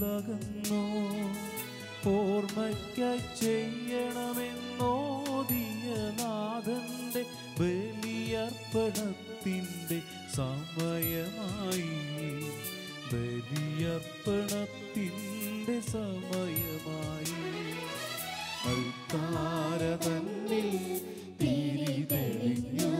ഇരുളകന്നോ ഓർമ്മയ്ക്കായി ചെയ്യണമെന്നോദിയ നാഥന്റെ ബലിയർപ്പണത്തിൻ്റെ സമയമായി ബലിയർപ്പണത്തിൻ്റെ സമയമായി അൽത്താര തന്നിൽ തിരി തെളിഞ്ഞു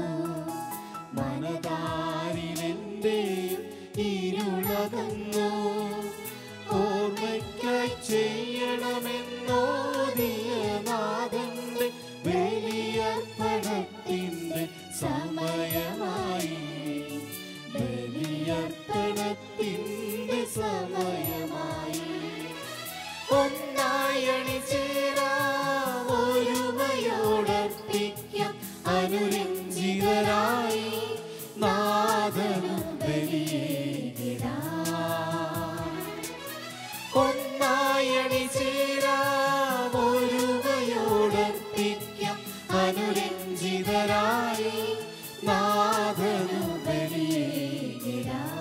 മനതാരിലെന്റെ ഇരുളകന്നു ഓർമ്മയ്ക്കായി ചെയ്യണമെന്നോദിയ നാഥന്റെ ബലിയർപ്പണത്തിൻ്റെ സമയമായി ബലിയർപ്പണത്തിൻ്റെ സമയമായി ഒന്നായണി ചേരാം ഒരുമയോടർപ്പിക്കാം അനുരഞ്ജിതരായി നാഥനും ബലിയേകിടാം ഒന്നായണി ചേരാം ഒരുമയോടർപ്പിക്കാം അനുരഞ്ജിതരായി നാഥനും ബലിയേകിടാം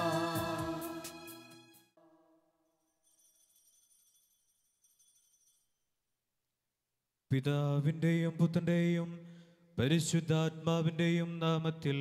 പിതാവിൻ്റെയും പുത്രൻ്റെയും പരിശുദ്ധാത്മാവിൻ്റെയും നാമത്തിൽ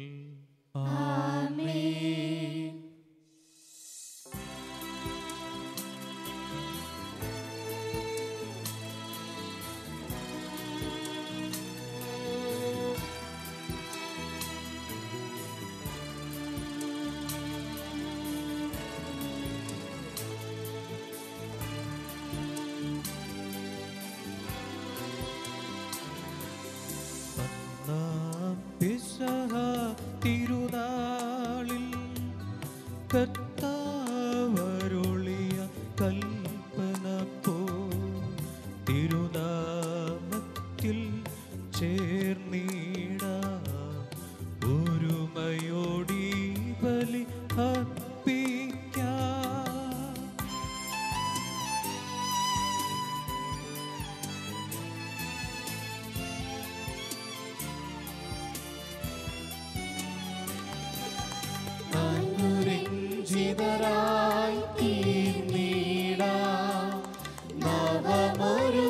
ഒന്നാം പിസഹ തിരുനാളിൽ കർത്താവരുളിയ കൽപ്പന പോ തിരുനാമത്തിൽ ചേർന്നീട ഒരുമയോടി ബലി അർപ്പിക്കാം അനുരഞ്ജിതരായി തീർന്നീടാം നവമൊരു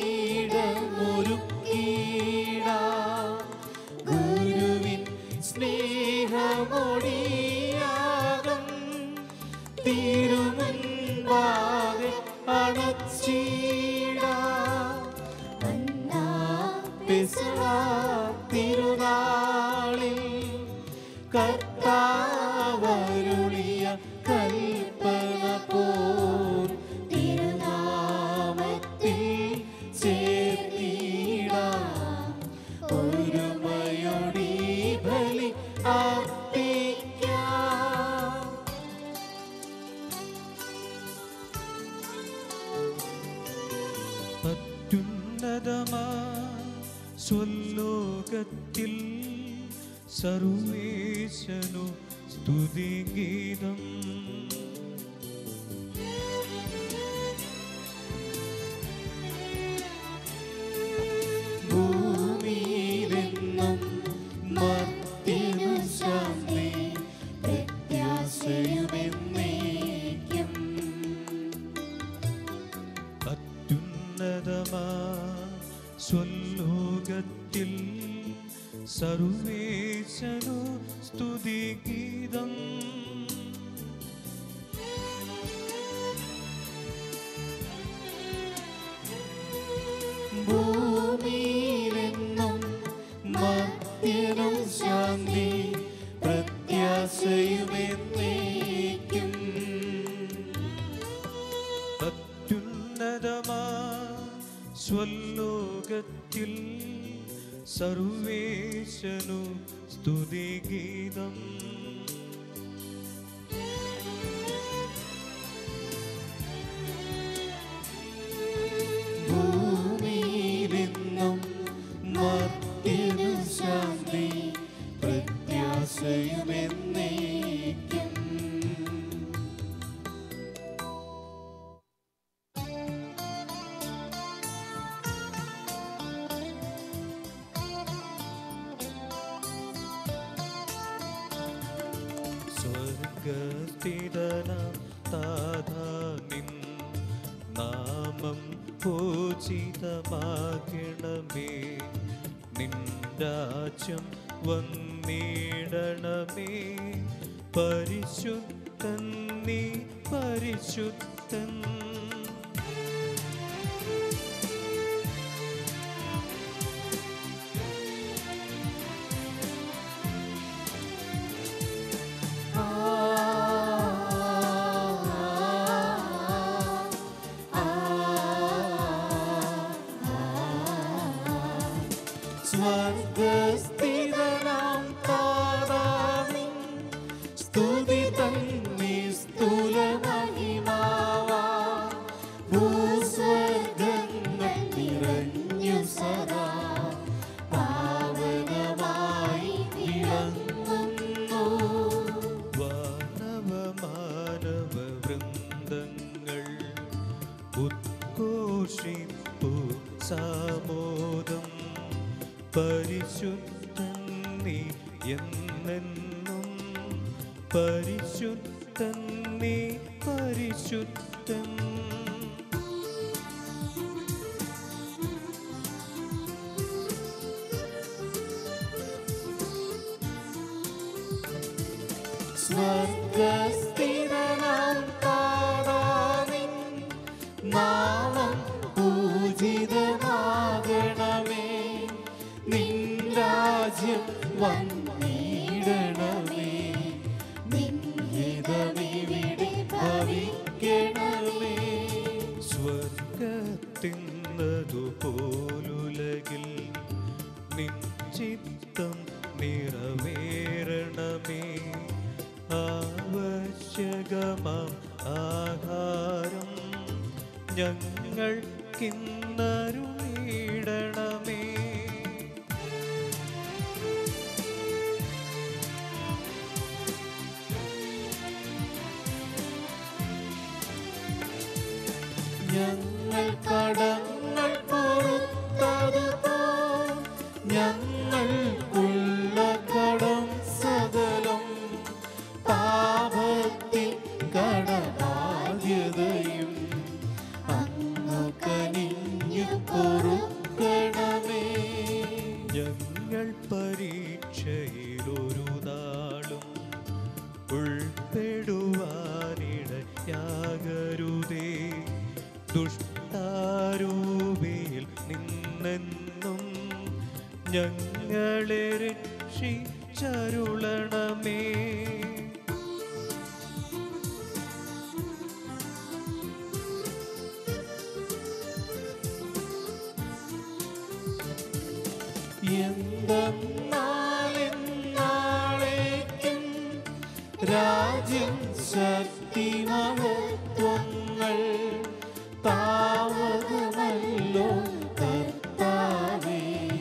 പീഠമൊരുക്കീടാം ഗുരുവിൻ സ്നേഹമൊടിയാകം തിരുമുൻപാകെ അണച്ചീടാം അന്നാ പെസഹ തിരുനാളിൽ കർത്താവരുളിയ കൽപ്പന പോൽ തിരുനാമത്തിൽ ചേർത്തിടാം ഒരുമയൊടി ബലി അർപ്പിക്കാം അത്യുന്നതമാ സ്വലോകത്തിൽ സർവേശനു സ്തുതിഗീതം ഭൂമിയിലെന്നും മർത്യനു ശാന്തി പ്രത്യാശയുമെന്നേക്കും അത്യുന്നതമാ സ്വലോകത്തിൽ സർവേശനു സ്തുതിഗീതം ഭൂമിയിലെന്നും മർത്യനു ശാന്തി പ്രത്യാശയുമെന്നേക്കും അത്യുന്നതമാ സ്വലോകത്തിൽ സർവേശനു സ്തുതിഗീതം ഭൂമിയിലെന്നും മർത്യനു ശാന്തി പ്രത്യാശയുമെന്നേക്കും ും പൂജിതമാകണമേ നിൻ രാജ്യം വന്നിടണമേ പരിശുദ്ധൻ നീ പരിശുദ്ധൻ സ്വർഗസ്ഥിതനാം താതാവിൻ സ്തുതി തന്നി സ്ഥൂല മഹിമാവാ ഭൂസ്വർഗങ്ങൾ നിറഞ്ഞു സദാ പാവനമായി വിളങ്ങുന്നു വാനവ മാനവ വൃന്ദങ്ങൾ ഉദ്ഘോഷിപ്പു സാമോദം പരിശുദ്ധൻ നീ എന്നെന്നും പരിശുദ്ധൻ നീ പരിശുദ്ധൻ സ്വർഗസ്ഥിതനാം താതാവിൻ നാമം പൂജിതമാകണമേ നിൻ രാജ്യം വന്നിടണമേ നിൻ ഹിതമിവിടെ ഭവിക്കണമേ സ്വർഗത്തിന്നതുപോലുലകിൽ നിശ്ചിത്തം നിറവേറണമേ ആവശ്യകമാം ആഹാരം ഞങ്ങൾക്കിന്നരുളിടണമേ ഞങ്ങൾ കടങ്ങൾ പൊറുത്തതുപോ ഞങ്ങൾക്കുള്ള കടം സകലം പാപത്തിൽ കടബാധ്യതയും അങ്ങു കനിഞ്ഞു പൊറുക്കണമേ ഞങ്ങൾ പരീക്ഷയിലൊരു നാളും ഉൾപ്പെടുവാനിടയാകരുതേ ദുഷ്ടാരൂപിയിൽ നിന്നെന്നും ഞങ്ങളെ രക്ഷിച്ചരുളണമേ എന്തെന്നാളെന്നാളേക്കും രാജ്യം ശക്തി മഹത്വങ്ങൾ താവകമല്ലോ കർത്താവേ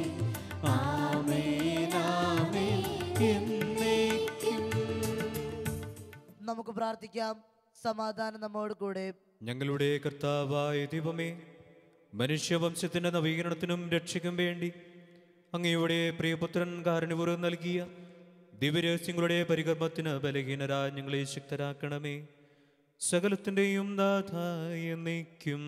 ആമേനാമേ എന്നേക്കും നമുക്ക് പ്രാർത്ഥിക്കാം സമാധാനം നമ്മോട് കൂടെ ഞങ്ങളുടെ കർത്താവായ ദൈവമേ മനുഷ്യവംശത്തിന്റെ നവീകരണത്തിനും രക്ഷയ്ക്കും വേണ്ടി അങ്ങയുടെ പ്രിയപുത്രൻ കാരണപൂർവ്വം നൽകിയ ദിവ്യരഹസ്യങ്ങളുടെ പരികർമ്മത്തിന് ബലഹീനരായ ഞങ്ങളെ ശക്തരാക്കണമേ സകലത്തിൻ്റെയും നാഥായ നീക്കും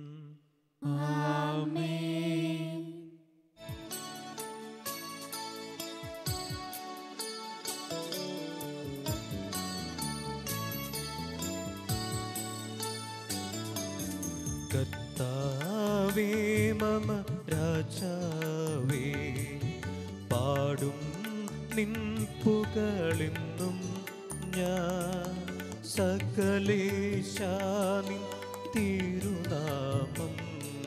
കർത്താവേ മമ രാജാവേ പാടും നിൻ പുകളിന്നും ഞാൻ സകലേശാനിൻ തിരുനാമം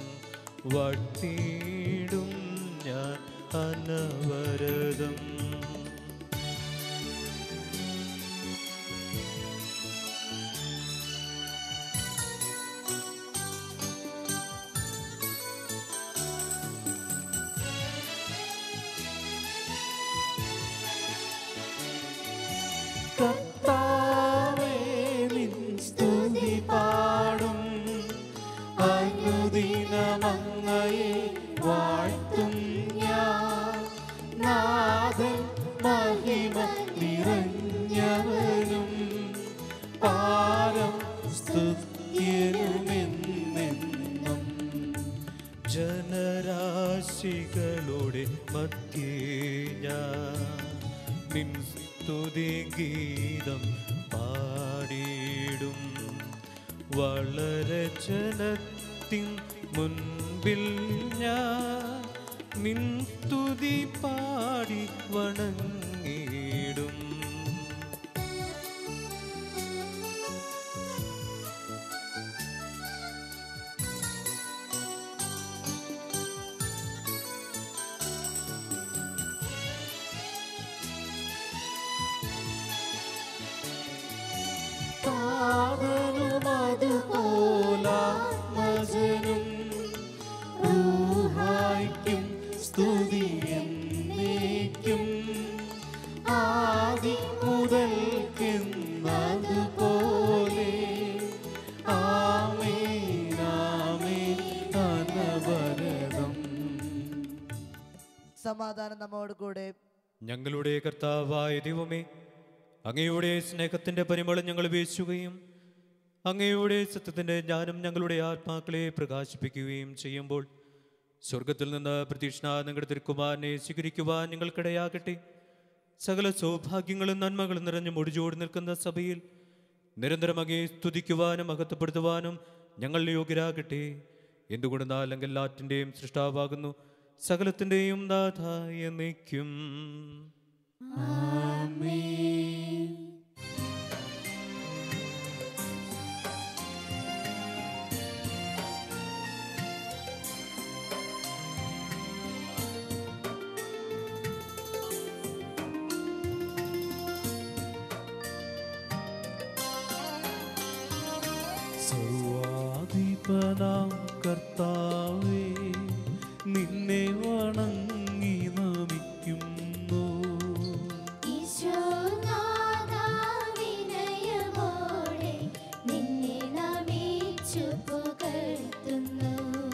വട്ടിയിടും ഞാൻ അനവരതം കർത്താവേ നിൻ സ്തുതി പാടും അനുദിനമങ്ങയെ വാഴ്ത്തും ഞാൻ നാഥൻ മഹിമ നിറഞ്ഞവനും പാരം സ്തുത്യനുമെന്നെന്നും ജനരാശികളുടെ മധ്യേ ഞാൻ നിൻ സ്തുതി ഗീതം പാടിയിടും വളരെ ജനത്തിൻ മുൻപിൽ ഞാൻ നിൻ സ്തുതി പാടി വണങ്ങിയിടും താതനുമതുപോലാത്മജനും റൂഹായ്ക്കും സ്തുതി എന്നേക്കും ആദി മുതൽക്കെന്നതുപോലെ ആമേൻ ആമേൻ അനവരതം സമാധാനം നമ്മോട് കൂടെ ഞങ്ങളുടെ കർത്താവായ ദൈവമേ അങ്ങയുടെ സ്നേഹത്തിന്റെ പരിമളം ഞങ്ങൾ വീശുകയും അങ്ങയുടെ സത്യത്തിന്റെ ജ്ഞാനം ഞങ്ങളുടെ ആത്മാക്കളെ പ്രകാശിപ്പിക്കുകയും ചെയ്യുമ്പോൾ സ്വർഗത്തിൽ നിന്ന് പ്രതീക്ഷ നിങ്ങളുടെ തിരുക്കുമാരനെ സ്വീകരിക്കുവാൻ ഞങ്ങൾക്കിടയാകട്ടെ സകല സൗഭാഗ്യങ്ങളും നന്മകളും നിറഞ്ഞു മുടിചോടി നിൽക്കുന്ന സഭയിൽ നിരന്തരം അങ്ങയെ സ്തുതിക്കുവാനും മഹത്വപ്പെടുത്തുവാനും ഞങ്ങൾ യോഗ്യരാകട്ടെ എന്തുകൊണ്ടെന്നാൽ അങ്ങ് എല്ലാറ്റിൻ്റെയും സൃഷ്ടാവാകുന്നു സകലത്തിൻ്റെയും നാഥ എന്നേക്കും സർവാധിപനാം കർത്താവേ നിന്നെ വണങ്ങി നമിക്കുന്നു ഈശോനാഥാവിനയമോടെ നിന്നെ നമിച്ചു പുകഴ്ത്തുന്നു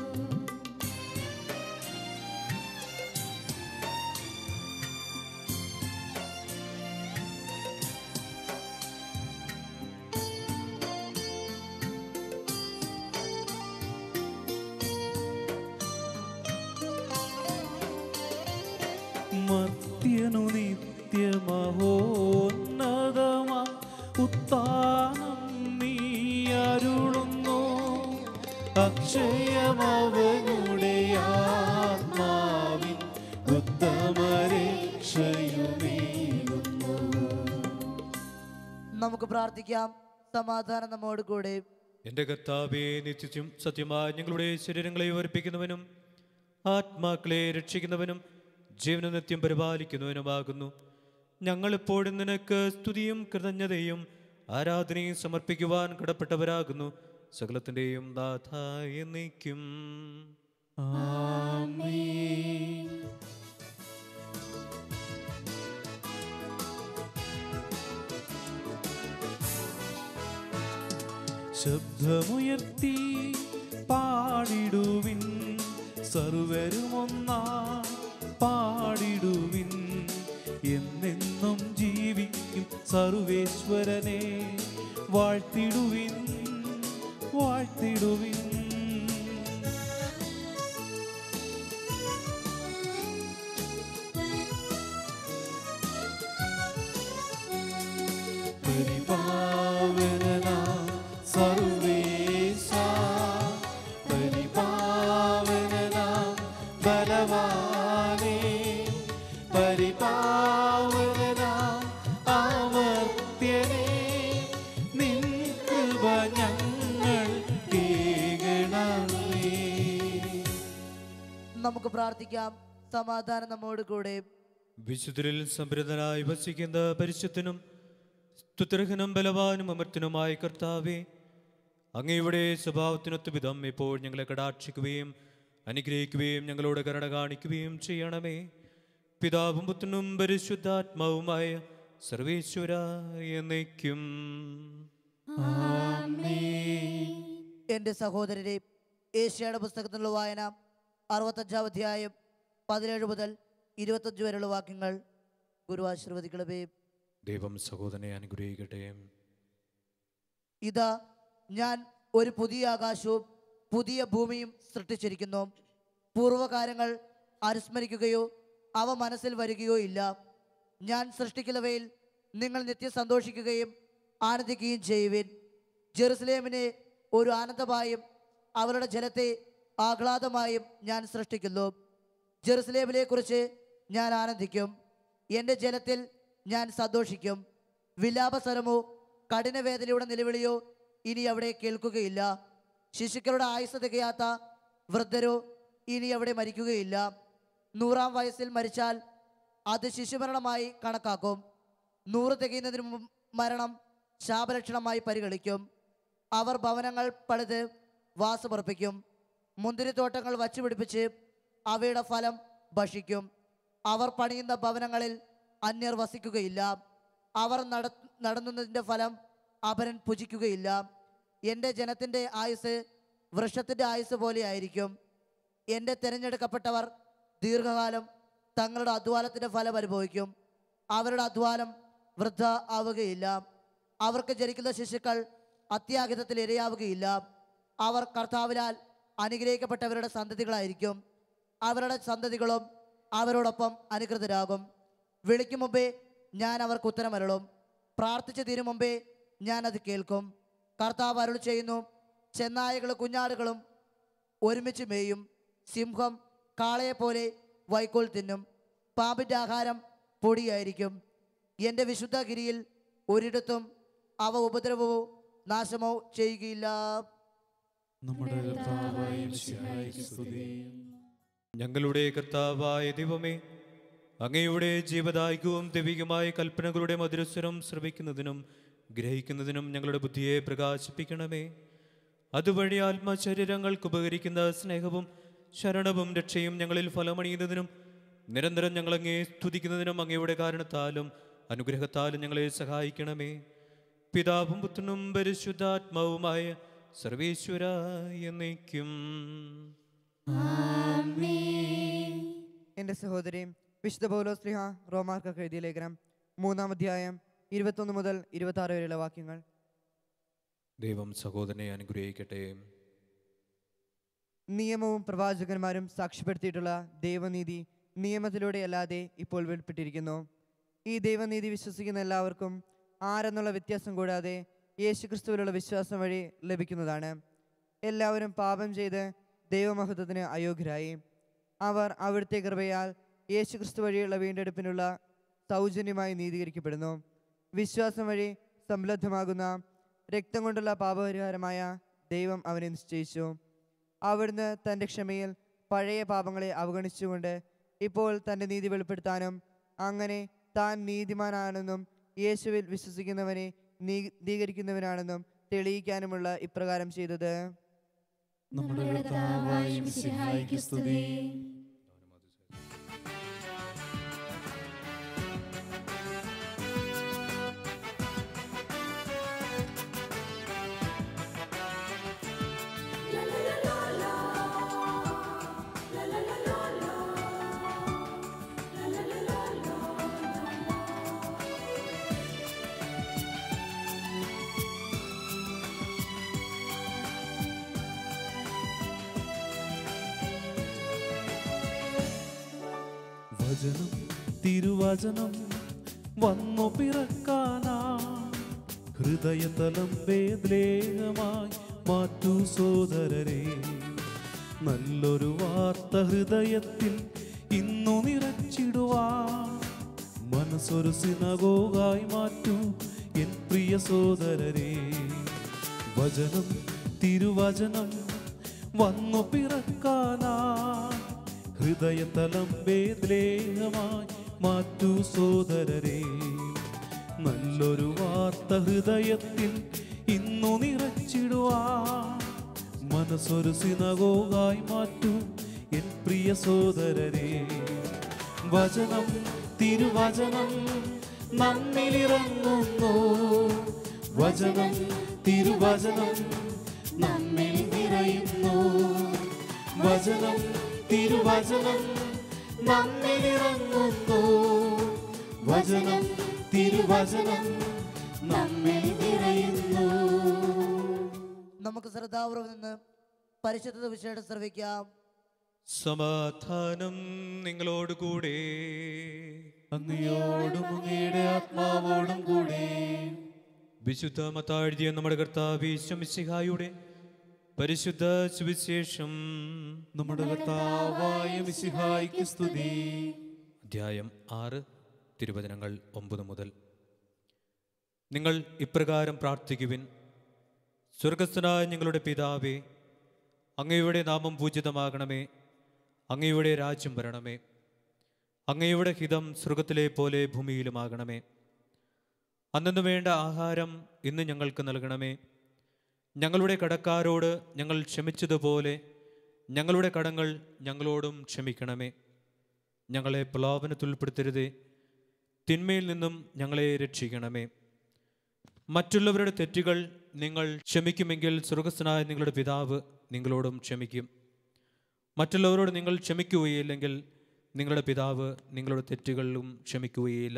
മർത്യനു നിത്യമഹോന്നതമാ ഉത്താനം നീ അരുളുന്നു അക്ഷയമവനുടെ ആത്മാവിൻ ഉത്തമരക്ഷയുമേകുന്നു നമുക്ക് പ്രാർത്ഥിക്കാം സമാധാനം നമ്മോട് കൂടെ എൻ്റെ കർത്താവെ നിത്യവും സത്യമായി ഞങ്ങളുടെ ശരീരങ്ങളെ ഉയർപ്പിക്കുന്നവനും ആത്മാക്കളെ രക്ഷിക്കുന്നവനും ജീവന നിത്യം പരിപാലിക്കുന്നവനുമാകുന്നു ഞങ്ങളെപ്പോഴും നിനക്ക് സ്തുതിയും കൃതജ്ഞതയും ആരാധനയും സമർപ്പിക്കുവാൻ കടപ്പെട്ടവരാകുന്നു സകലത്തിൻ്റെയും നാഥ എന്നേക്കും ആമേൻ ശബ്ദമുയർത്തി പാടിടുവിൻ സർവരുമൊന്നാ പാടിടുവിൻ എന്നെന്നും ജീവിക്കും സർവേശ്വരനെ വാഴ്ത്തിടുവിൻ വാഴ്ത്തിടുവിൻ പരിപാവന സർവേശ പരിപാവന ബലവാനേ പരിപാവന ആവർത്യനേ നിൻ കൃപ ഞങ്ങൾ കേകണമേ നമുക്ക് പ്രാർത്ഥിക്കാം സമാധാനം നമ്മോട് കൂടെ വിശുദ്ധരിൽ സംഭരിതനായി വസിക്കുന്ന പരിശുദ്ധനും സ്തുത്രഹനും ബലവാനും അമർത്തനുമായ കർത്താവേ അങ്ങയുടെ സ്വഭാവത്തിനൊത്തു വിധം ഇപ്പോൾ ഞങ്ങളെ കടാക്ഷിക്കുകയും അനുഗ്രഹിക്കുകയും ഞങ്ങളോട് കരുണ കാണിക്കുകയും ചെയ്യണമേ പിതാവും പുത്രനും പരിശുദ്ധാത്മാവുമായ സർവേശ്വര എന്നേക്കും എൻ്റെ സഹോദരരെ ഏഷ്യയുടെ പുസ്തകത്തിലുള്ള വായന അറുപത്തഞ്ചാം അധ്യായം പതിനേഴ് മുതൽ ഇരുപത്തഞ്ച് വരെയുള്ള വാക്യങ്ങൾ ഗുരു ആശീർവദിക്കണമേ ദൈവം സഹോദരനെ അനുഗ്രഹിക്കട്ടെ ഇതാ ഞാൻ ഒരു പുതിയ ആകാശവും പുതിയ ഭൂമിയും സൃഷ്ടിച്ചിരിക്കുന്നു പൂർവ്വകാര്യങ്ങൾ അനുസ്മരിക്കുകയോ അവ മനസ്സിൽ വരികയോ ഇല്ല ഞാൻ സൃഷ്ടിക്കുന്നവയിൽ നിങ്ങൾ നിത്യം സന്തോഷിക്കുകയും ആനന്ദിക്കുകയും ചെയ്യുവിൻ ജെറുസലേമിനെ ഒരു ആനന്ദമായും അവരുടെ ജലത്തെ ആഹ്ലാദമായും ഞാൻ സൃഷ്ടിക്കുന്നു ജെറുസലേമിനെ കുറിച്ച് ഞാൻ ആനന്ദിക്കും എൻ്റെ ജലത്തിൽ ഞാൻ സന്തോഷിക്കും വിലാപസ്വരമോ കഠിനവേദനയുടെ നിലവിളിയോ ഇനി അവിടെ കേൾക്കുകയില്ല ശിശുക്കളുടെ ആയുസ് തികയാത്ത വൃദ്ധരോ ഇനി അവിടെ മരിക്കുകയില്ല നൂറാം വയസ്സിൽ മരിച്ചാൽ അത് ശിശുമരണമായി കണക്കാക്കും നൂറ് തികയുന്നതിന് മുമ്പ് മരണം ശാപലക്ഷണമായി പരിഗണിക്കും അവർ ഭവനങ്ങൾ പണിത് വാസമർപ്പിക്കും മുന്തിരിത്തോട്ടങ്ങൾ വച്ചുപിടിപ്പിച്ച് അവയുടെ ഫലം ഭക്ഷിക്കും അവർ പണിയുന്ന ഭവനങ്ങളിൽ അന്യർ വസിക്കുകയില്ല അവർ നട നടന്നുന്നതിൻ്റെ ഫലം അപരൻ ഭുജിക്കുകയില്ല എൻ്റെ ജനത്തിൻ്റെ ആയുസ് വൃക്ഷത്തിൻ്റെ ആയുസ് പോലെയായിരിക്കും എൻ്റെ തിരഞ്ഞെടുക്കപ്പെട്ടവർ ദീർഘകാലം തങ്ങളുടെ അധ്വാനത്തിൻ്റെ ഫലം അനുഭവിക്കും അവരുടെ അധ്വാനം വൃദ്ധ ആവുകയില്ല അവർക്ക് ജനിക്കുന്ന ശിശുക്കൾ അത്യാഹിതത്തിൽ ഇരയാവുകയില്ല അവർ കർത്താവിനാൽ അനുഗ്രഹിക്കപ്പെട്ടവരുടെ സന്തതികളായിരിക്കും അവരുടെ സന്തതികളും അവരോടൊപ്പം അനുകൃതരാകും വിളിക്കും മുമ്പേ ഞാൻ അവർക്ക് ഉത്തരമരുളും പ്രാർത്ഥിച്ചു തീരും മുമ്പേ ഞാൻ അത് കേൾക്കും കർത്താവ് അരുൾ ചെയ്യുന്നു ചെന്നായകളും കുഞ്ഞാടുകളും ഒരുമിച്ച് മേയും സിംഹം കാളയെപ്പോലെ വൈക്കോൽ തിന്നും പാമ്പിൻ്റെ ആഹാരം പൊടിയായിരിക്കും എൻ്റെ വിശുദ്ധഗിരിയിൽ ഒരിടത്തും അവ ഉപദ്രവമോ നാശമോ ചെയ്യുകയില്ല നമ്മുടെ കർത്താവായ മിശിഹായ്ക്ക് സ്തുതി ഞങ്ങളുടെ കർത്താവായ ദൈവമേ അങ്ങയുടെ ജീവദായകവും ദൈവികമായ കൽപ്പനകളുടെ മധുരസ്വരം ശ്രവിക്കുന്നതിനും ഗ്രഹിക്കുന്നതിനും ഞങ്ങളുടെ ബുദ്ധിയെ പ്രകാശിപ്പിക്കണമേ അതുവഴി ആത്മശരീരങ്ങൾക്ക് ഉപകരിക്കുന്ന സ്നേഹവും ശരണവും രക്ഷയും ഞങ്ങളിൽ ഫലമണിയുന്നതിനും നിരന്തരം ഞങ്ങളങ്ങേ സ്തുതിക്കുന്നതിനും അങ്ങയുടെ കാരണത്താലും അനുഗ്രഹത്താലും ഞങ്ങളെ സഹായിക്കണമേ പിതാവും പുത്രനും പരിശുദ്ധാത്മാവുമായ സർവേശ്വര എന്നേക്കും എൻ്റെ സഹോദരി വിശുദ്ധ പൗലോസ്ലിഹ റോമാർക്ക് എഴുതിയ ലേഖനം മൂന്നാം അധ്യായം ഇരുപത്തൊന്ന് മുതൽ ഇരുപത്തി ആറ് വരെയുള്ള വാക്യങ്ങൾ ദൈവം സഹോദരനെ അനുഗ്രഹിക്കട്ടെ നിയമവും പ്രവാചകന്മാരും സാക്ഷ്യപ്പെടുത്തിയിട്ടുള്ള ദൈവനീതി നിയമത്തിലൂടെ അല്ലാതെ ഇപ്പോൾ വെളിപ്പെട്ടിരിക്കുന്നു ഈ ദൈവനീതി വിശ്വസിക്കുന്ന എല്ലാവർക്കും ആരെന്നുള്ള വ്യത്യാസം കൂടാതെ യേശുക്രിസ്തുവിലുള്ള വിശ്വാസം വഴി ലഭിക്കുന്നതാണ് എല്ലാവരും പാപം ചെയ്ത് ദൈവമഹത്വത്തിന് അയോഗ്യരായി അവർ അവിടുത്തെ കൃപയാൽ യേശുക്രിസ്തു വഴിയുള്ള വീണ്ടെടുപ്പിനുള്ള സൗജന്യമായി നീതീകരിക്കപ്പെടുന്നു വിശ്വാസം വഴി സംലബ്ധമാകുന്ന രക്തം കൊണ്ടുള്ള പാപപരിഹാരമായ ദൈവം അവനെ നിശ്ചയിച്ചു അവിടുന്ന് തൻ്റെ ക്ഷമയിൽ പഴയ പാപങ്ങളെ അവഗണിച്ചുകൊണ്ട് ഇപ്പോൾ തൻ്റെ നീതി വെളിപ്പെടുത്താനും അങ്ങനെ താൻ നീതിമാനാണെന്നും യേശുവിൽ വിശ്വസിക്കുന്നവനെ നീതീകരിക്കുന്നവനാണെന്നും തെളിയിക്കാനുമുള്ള ഇപ്രകാരം ചെയ്തത് നമ്മുടെ കർത്താവായ മിശിഹായ്ക്ക് സ്തുതി വചനം തിരുവചനം വന്നു പിറക്കാനാ ഹൃദയതലം വേദ്ലേഹമായി മാറ്റൂ സോദരരെ നല്ലൊരു വാർത്ത ഹൃദയത്തിൽ ഇന്നു നിറച്ചിടുവാ മനസ്സൊരു സിനഗോഗായി മാറ്റൂ എൻ പ്രിയ സോദരരെ വചനം തിരുവചനം വന്നു പിറക്കാനാ ഹൃദയതലം വേദ്ലേഹമായി മാറ്റൂ സോദരരെ നല്ലൊരു വാർത്ത ഹൃദയത്തിൽ ഇന്നു നിറച്ചിടുവാ മനസ്സൊരു സിനഗോഗായി മാറ്റൂ എൻ പ്രിയ സോദരരെ വചനം തിരുവചനം നമ്മിലിറങ്ങുന്നു വചനം തിരുവചനം നമ്മിൽ നിറയുന്നു വചനം തിരുവചനം നമ്മിലിറങ്ങുന്നു വചനം തിരുവചനം നമ്മിൽ നിറയുന്നു നമുക്ക് ശ്രദ്ധാപൂർവം നിന്ന് പരിശുദ്ധ വിഷയം ശ്രവിക്കാം സമാധാനം നിങ്ങളോട് കൂടെ അങ്ങയോടും അങ്ങയുടെ ആത്മാവോടും കൂടെ വിശുദ്ധ മത്താഴ്തിയ നമ്മുടെ കർത്താവ് ശമിസിഹായുടെ പരിശുദ്ധ സുവിശേഷം നമ്മുടെ കർത്താവായ മിശിഹായിക്ക് സ്തുതി അധ്യായം ആറ് തിരുവചനങ്ങൾ ഒമ്പത് മുതൽ നിങ്ങൾ ഇപ്രകാരം പ്രാർത്ഥിക്കുവിൻ സ്വർഗസ്ഥനായ ഞങ്ങളുടെ പിതാവേ അങ്ങയുടെ നാമം പൂജിതമാകണമേ അങ്ങയുടെ രാജ്യം വരണമേ അങ്ങയുടെ ഹിതം സ്വർഗത്തിലെ പോലെ ഭൂമിയിലുമാകണമേ അന്നു വേണ്ട ആഹാരം ഇന്ന് ഞങ്ങൾക്ക് നൽകണമേ ഞങ്ങളുടെ കടക്കാരോട് ഞങ്ങൾ ക്ഷമിച്ചതുപോലെ ഞങ്ങളുടെ കടങ്ങൾ ഞങ്ങളോടും ക്ഷമിക്കണമേ ഞങ്ങളെ പ്രലോഭനത്തിൽ ഉൾപ്പെടുത്തരുതേ തിന്മയിൽ നിന്നും ഞങ്ങളെ രക്ഷിക്കണമേ മറ്റുള്ളവരുടെ തെറ്റുകൾ നിങ്ങൾ ക്ഷമിക്കുമെങ്കിൽ സ്വർഗസ്ഥനായ നിങ്ങളുടെ പിതാവ് നിങ്ങളോടും ക്ഷമിക്കും മറ്റുള്ളവരോട് നിങ്ങൾ ക്ഷമിക്കുകയില്ലെങ്കിൽ നിങ്ങളുടെ പിതാവ് നിങ്ങളുടെ തെറ്റുകളിലും ക്ഷമിക്കുകയില്ല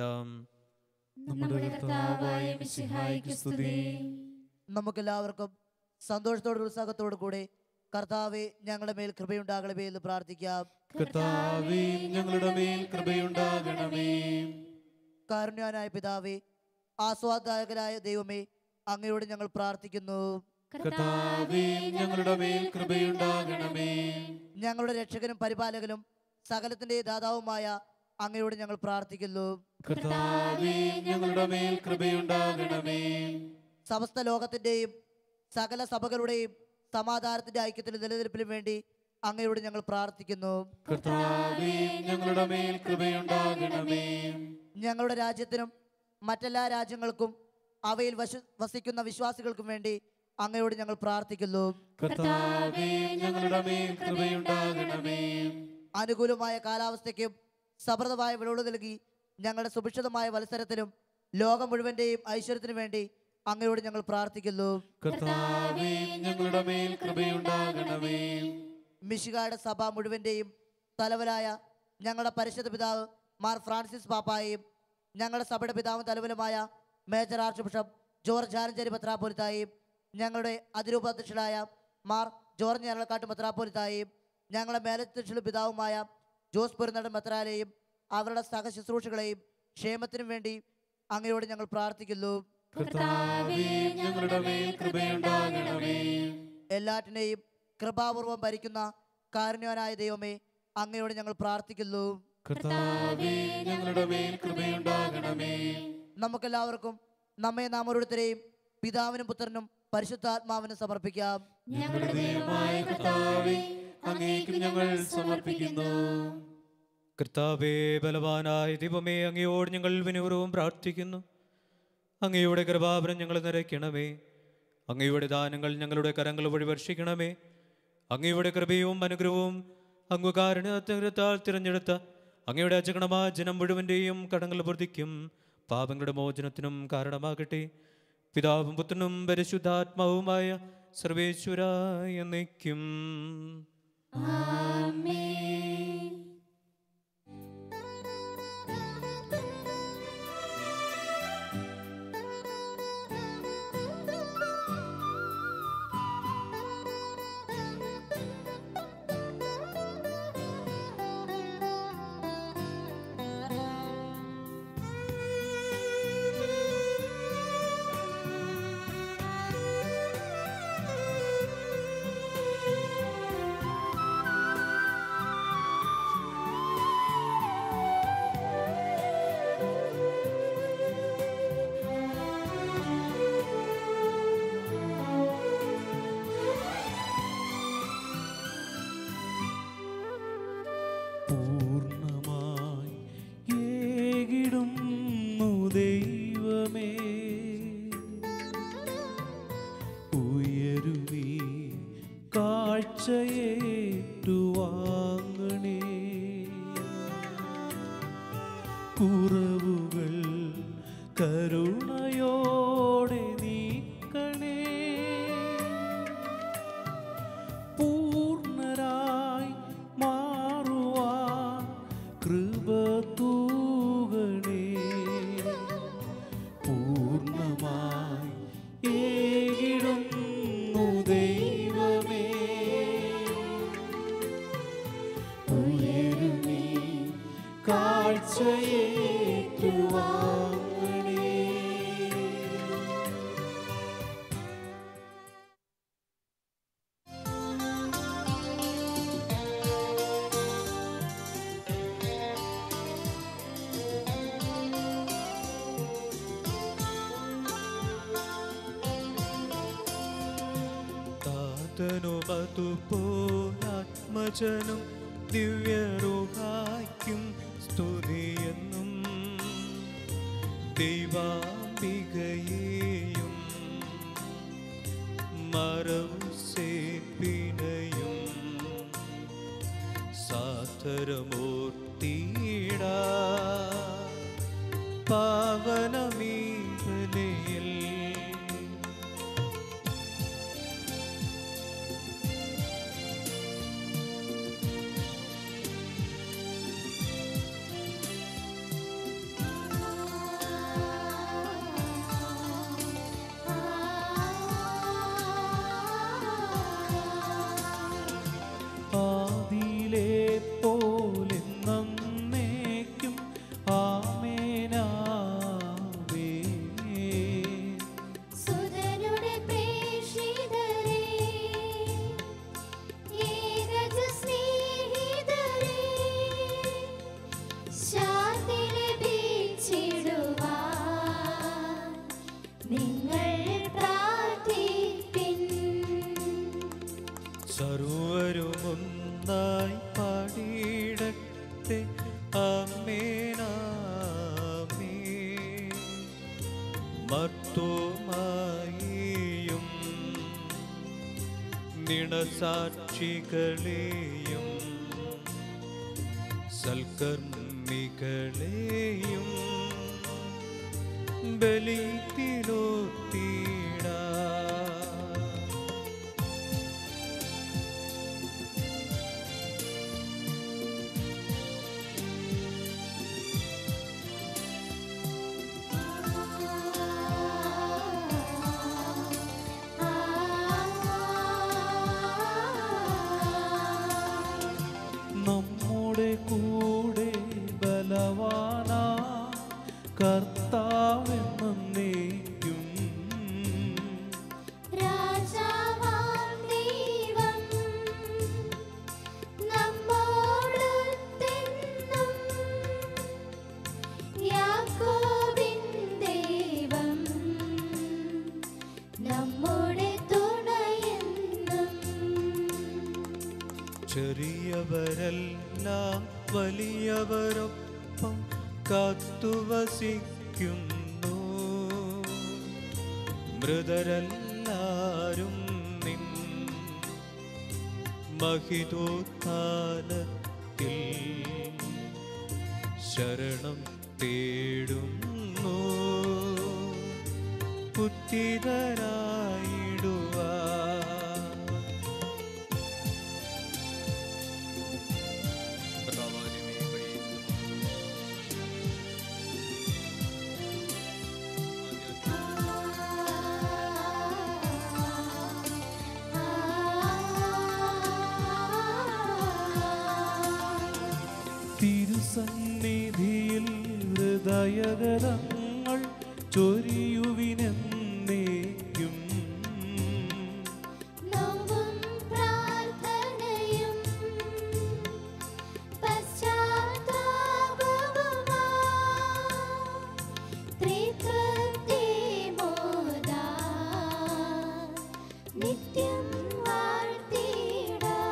നമ്മുടെ കർത്താവായ മിശിഹായിക്ക് സ്തുതി നമുക്കെല്ലാവർക്കും സന്തോഷത്തോടും ഉത്സാഹത്തോടു കൂടെ കർത്താവെ ഞങ്ങളുടെ മേൽ കൃപയുണ്ടാകണമേ എന്ന് പ്രാർത്ഥിക്കാം കർത്താവേ ഞങ്ങളുടെ മേൽ കൃപയുണ്ടാകണമേ കാരുണ്യവാനായ പിതാവേ ആസ്വാദായകനായ ദൈവമേ അങ്ങയോട് ഞങ്ങൾ പ്രാർത്ഥിക്കുന്നു കർത്താവേ ഞങ്ങളുടെ മേൽ കൃപയുണ്ടാകണമേ ഞങ്ങളുടെ രക്ഷകനും പരിപാലകനും സകലത്തിന്റെ ദാതാവുമായ അങ്ങയോട് ഞങ്ങൾ പ്രാർത്ഥിക്കുന്നു കർത്താവേ ഞങ്ങളുടെ മേൽ കൃപയുണ്ടാകണമേ സമസ്ത ലോകത്തിന്റെയും സകല സഭകളുടെയും സമാധാനത്തിന്റെ ഐക്യത്തിലും നിലനിൽപ്പിനും വേണ്ടി അങ്ങയോട് ഞങ്ങൾ പ്രാർത്ഥിക്കുന്നു കർത്താവേ ഞങ്ങളുടെ മേൽ കൃപയുണ്ടാകണമേ ഞങ്ങളുടെ രാജ്യത്തിനും മറ്റെല്ലാ രാജ്യങ്ങൾക്കും അവയിൽ വശ- വസിക്കുന്ന വിശ്വാസികൾക്കും വേണ്ടി അങ്ങയോട് ഞങ്ങൾ പ്രാർത്ഥിക്കുന്നു കർത്താവേ ഞങ്ങളുടെ മേൽ കൃപയുണ്ടാകണമേ അനുകൂലമായ കാലാവസ്ഥയ്ക്കും സമൃദ്ധമായ വിളവ് നൽകി ഞങ്ങളുടെ സുഭിക്ഷിതമായ മത്സരത്തിലും ലോകം മുഴുവന്റെയും ഐശ്വര്യത്തിനു വേണ്ടി അങ്ങയോട് ഞങ്ങൾ പ്രാർത്ഥിക്കുന്നു കർത്താവേ ഞങ്ങളുടെ മേൽ കൃപയുണ്ടാകണമേ മിഷികായുടെ സഭ മുഴുവന്റെയും തലവനായ ഞങ്ങളുടെ പരിശുദ്ധ പിതാവ് മാർ ഫ്രാൻസിസ് പാപ്പായെയും ഞങ്ങളുടെ സഭയുടെ പിതാവും തലവനുമായ major archbishop George Alencherry പത്രാപോലിത്തായെയും ഞങ്ങളുടെ അതിരൂപാധ്യക്ഷനായ മാർ ജോർജ് ഞരളക്കാട്ട് പത്രാപോലിത്തായെയും ഞങ്ങളുടെ മേലധ്യക്ഷനും പിതാവുമായ ജോസ് പെരുന്നടൻ മെത്രാലെയും അവരുടെ സഹശുശ്രൂഷകളെയും ക്ഷേമത്തിനും വേണ്ടി അങ്ങയോട് ഞങ്ങൾ പ്രാർത്ഥിക്കുന്നു കർത്താവേ ഞങ്ങളുടെ മേൽ കൃപയുണ്ടാകണമേ എല്ലാറ്റിനെയും കൃപാപൂർവം ഭരിക്കുന്ന കാരുണ്യവാനായ ദൈവമേ അങ്ങയോട് ഞങ്ങൾ പ്രാർത്ഥിക്കുന്നു കർത്താവേ ഞങ്ങളുടെ മേൽ കൃപയുണ്ടാകണമേ നമുക്കെല്ലാവർക്കും നമ്മെ നാം ഓരോരുത്തരെയും പിതാവിനും പുത്രനും പരിശുദ്ധാത്മാവിനും സമർപ്പിക്കാം ഞങ്ങളുടെ ദൈവമായ കർത്താവേ അങ്ങേക്ക് ഞങ്ങൾ സമർപ്പിക്കുന്നു കർത്താവേ ബലവാനായ ദൈവമേ അങ്ങയോട് ഞങ്ങൾ വിനൂറവും പ്രാർത്ഥിക്കുന്നു അങ്ങയുടെ കൃപാപരം ഞങ്ങൾ നിറയ്ക്കണമേ അങ്ങയുടെ ദാനങ്ങൾ ഞങ്ങളുടെ കരങ്ങൾ വഴി വർഷിക്കണമേ അങ്ങയുടെ കൃപയും അനുഗ്രഹവും അങ്ങ് കാരണത്താൽ തിരഞ്ഞെടുത്ത അങ്ങയുടെ അജഗണമായ ജനം മുഴുവൻ്റെയും കടങ്ങൾ വർദ്ധിക്കും പാപങ്ങളുടെ മോചനത്തിനും കാരണമാകട്ടെ പിതാവും പുത്രനും പരിശുദ്ധാത്മാവുമായ സർവേശ്വര എന്നേക്കും പൂർണ്ണമായി ഏകിടുന്നു ദൈവമേ ഉയരുവീ കാഴ്ചയേറ്റുവാങ്ങണേ കുറവുകൾ കരുണയോടെ നീക്കണേ പൂർണ്ണരായി മാറുവാൻ കൃപ തൂകണേ പൂർണ്ണമായി ഏകിടുന്നു ദൈവമേ താതനുമതുപോലാത്മജനും ദിവ്യറുഹായ്ക്കും സ്തുതിയെന്നും ദൈവാംബികയെയും മറവുസേപ്പിനെയും സാധരമൂർത്തിയിട പാവനമീ ബലിയിൽ ആദിയിലെ പോലെ നന്നേക്കും ആമേനാവേ സുതനുടെ പ്രേഷിതരേ ഏകജ സ്നേഹിതരേ ശാന്തി ലഭിച്ചിടുവാൻ നിങ്ങൾ പ്രാർത്ഥിപ്പിൻ സർവരുമൊന്നായി പാടിയിടട്ടെ അമ്മേനാമേ മർത്തോമായിയും നിണസാക്ഷികളെയും സൽക്കർമ്മികളെയും ബലിത്തിലോത്തിടാ നമ്മുടെ കൂടെ ബലവാനാ കർത്താവെന്നേക്കും രാജാവാം ദൈവം നമ്മോടൊത്തെന്നും യാക്കോബിൻ ദൈവം നമ്മുടെ തുണയെന്നും ചെറിയവരെല്ലാം വലിയവരൊപ്പം കാത്തുവസിക്കുന്നു മൃതരെല്ലാരും നിൻ മഹിതോത്ഥാനത്തിൽ ശരണം തേടുന്നു പുത്തിതരായിടുവാ തിരുസന്നിധിയിൽ ഹൃദയഗതങ്ങൾ ചൊരിയുവിനെന്നേക്കും നോമ്പും പ്രാർത്ഥനയും പശ്ചാത്താപവുമായി ത്രിത്വത്തെ മോദാൻ നിത്യം വാഴ്ത്തിടാം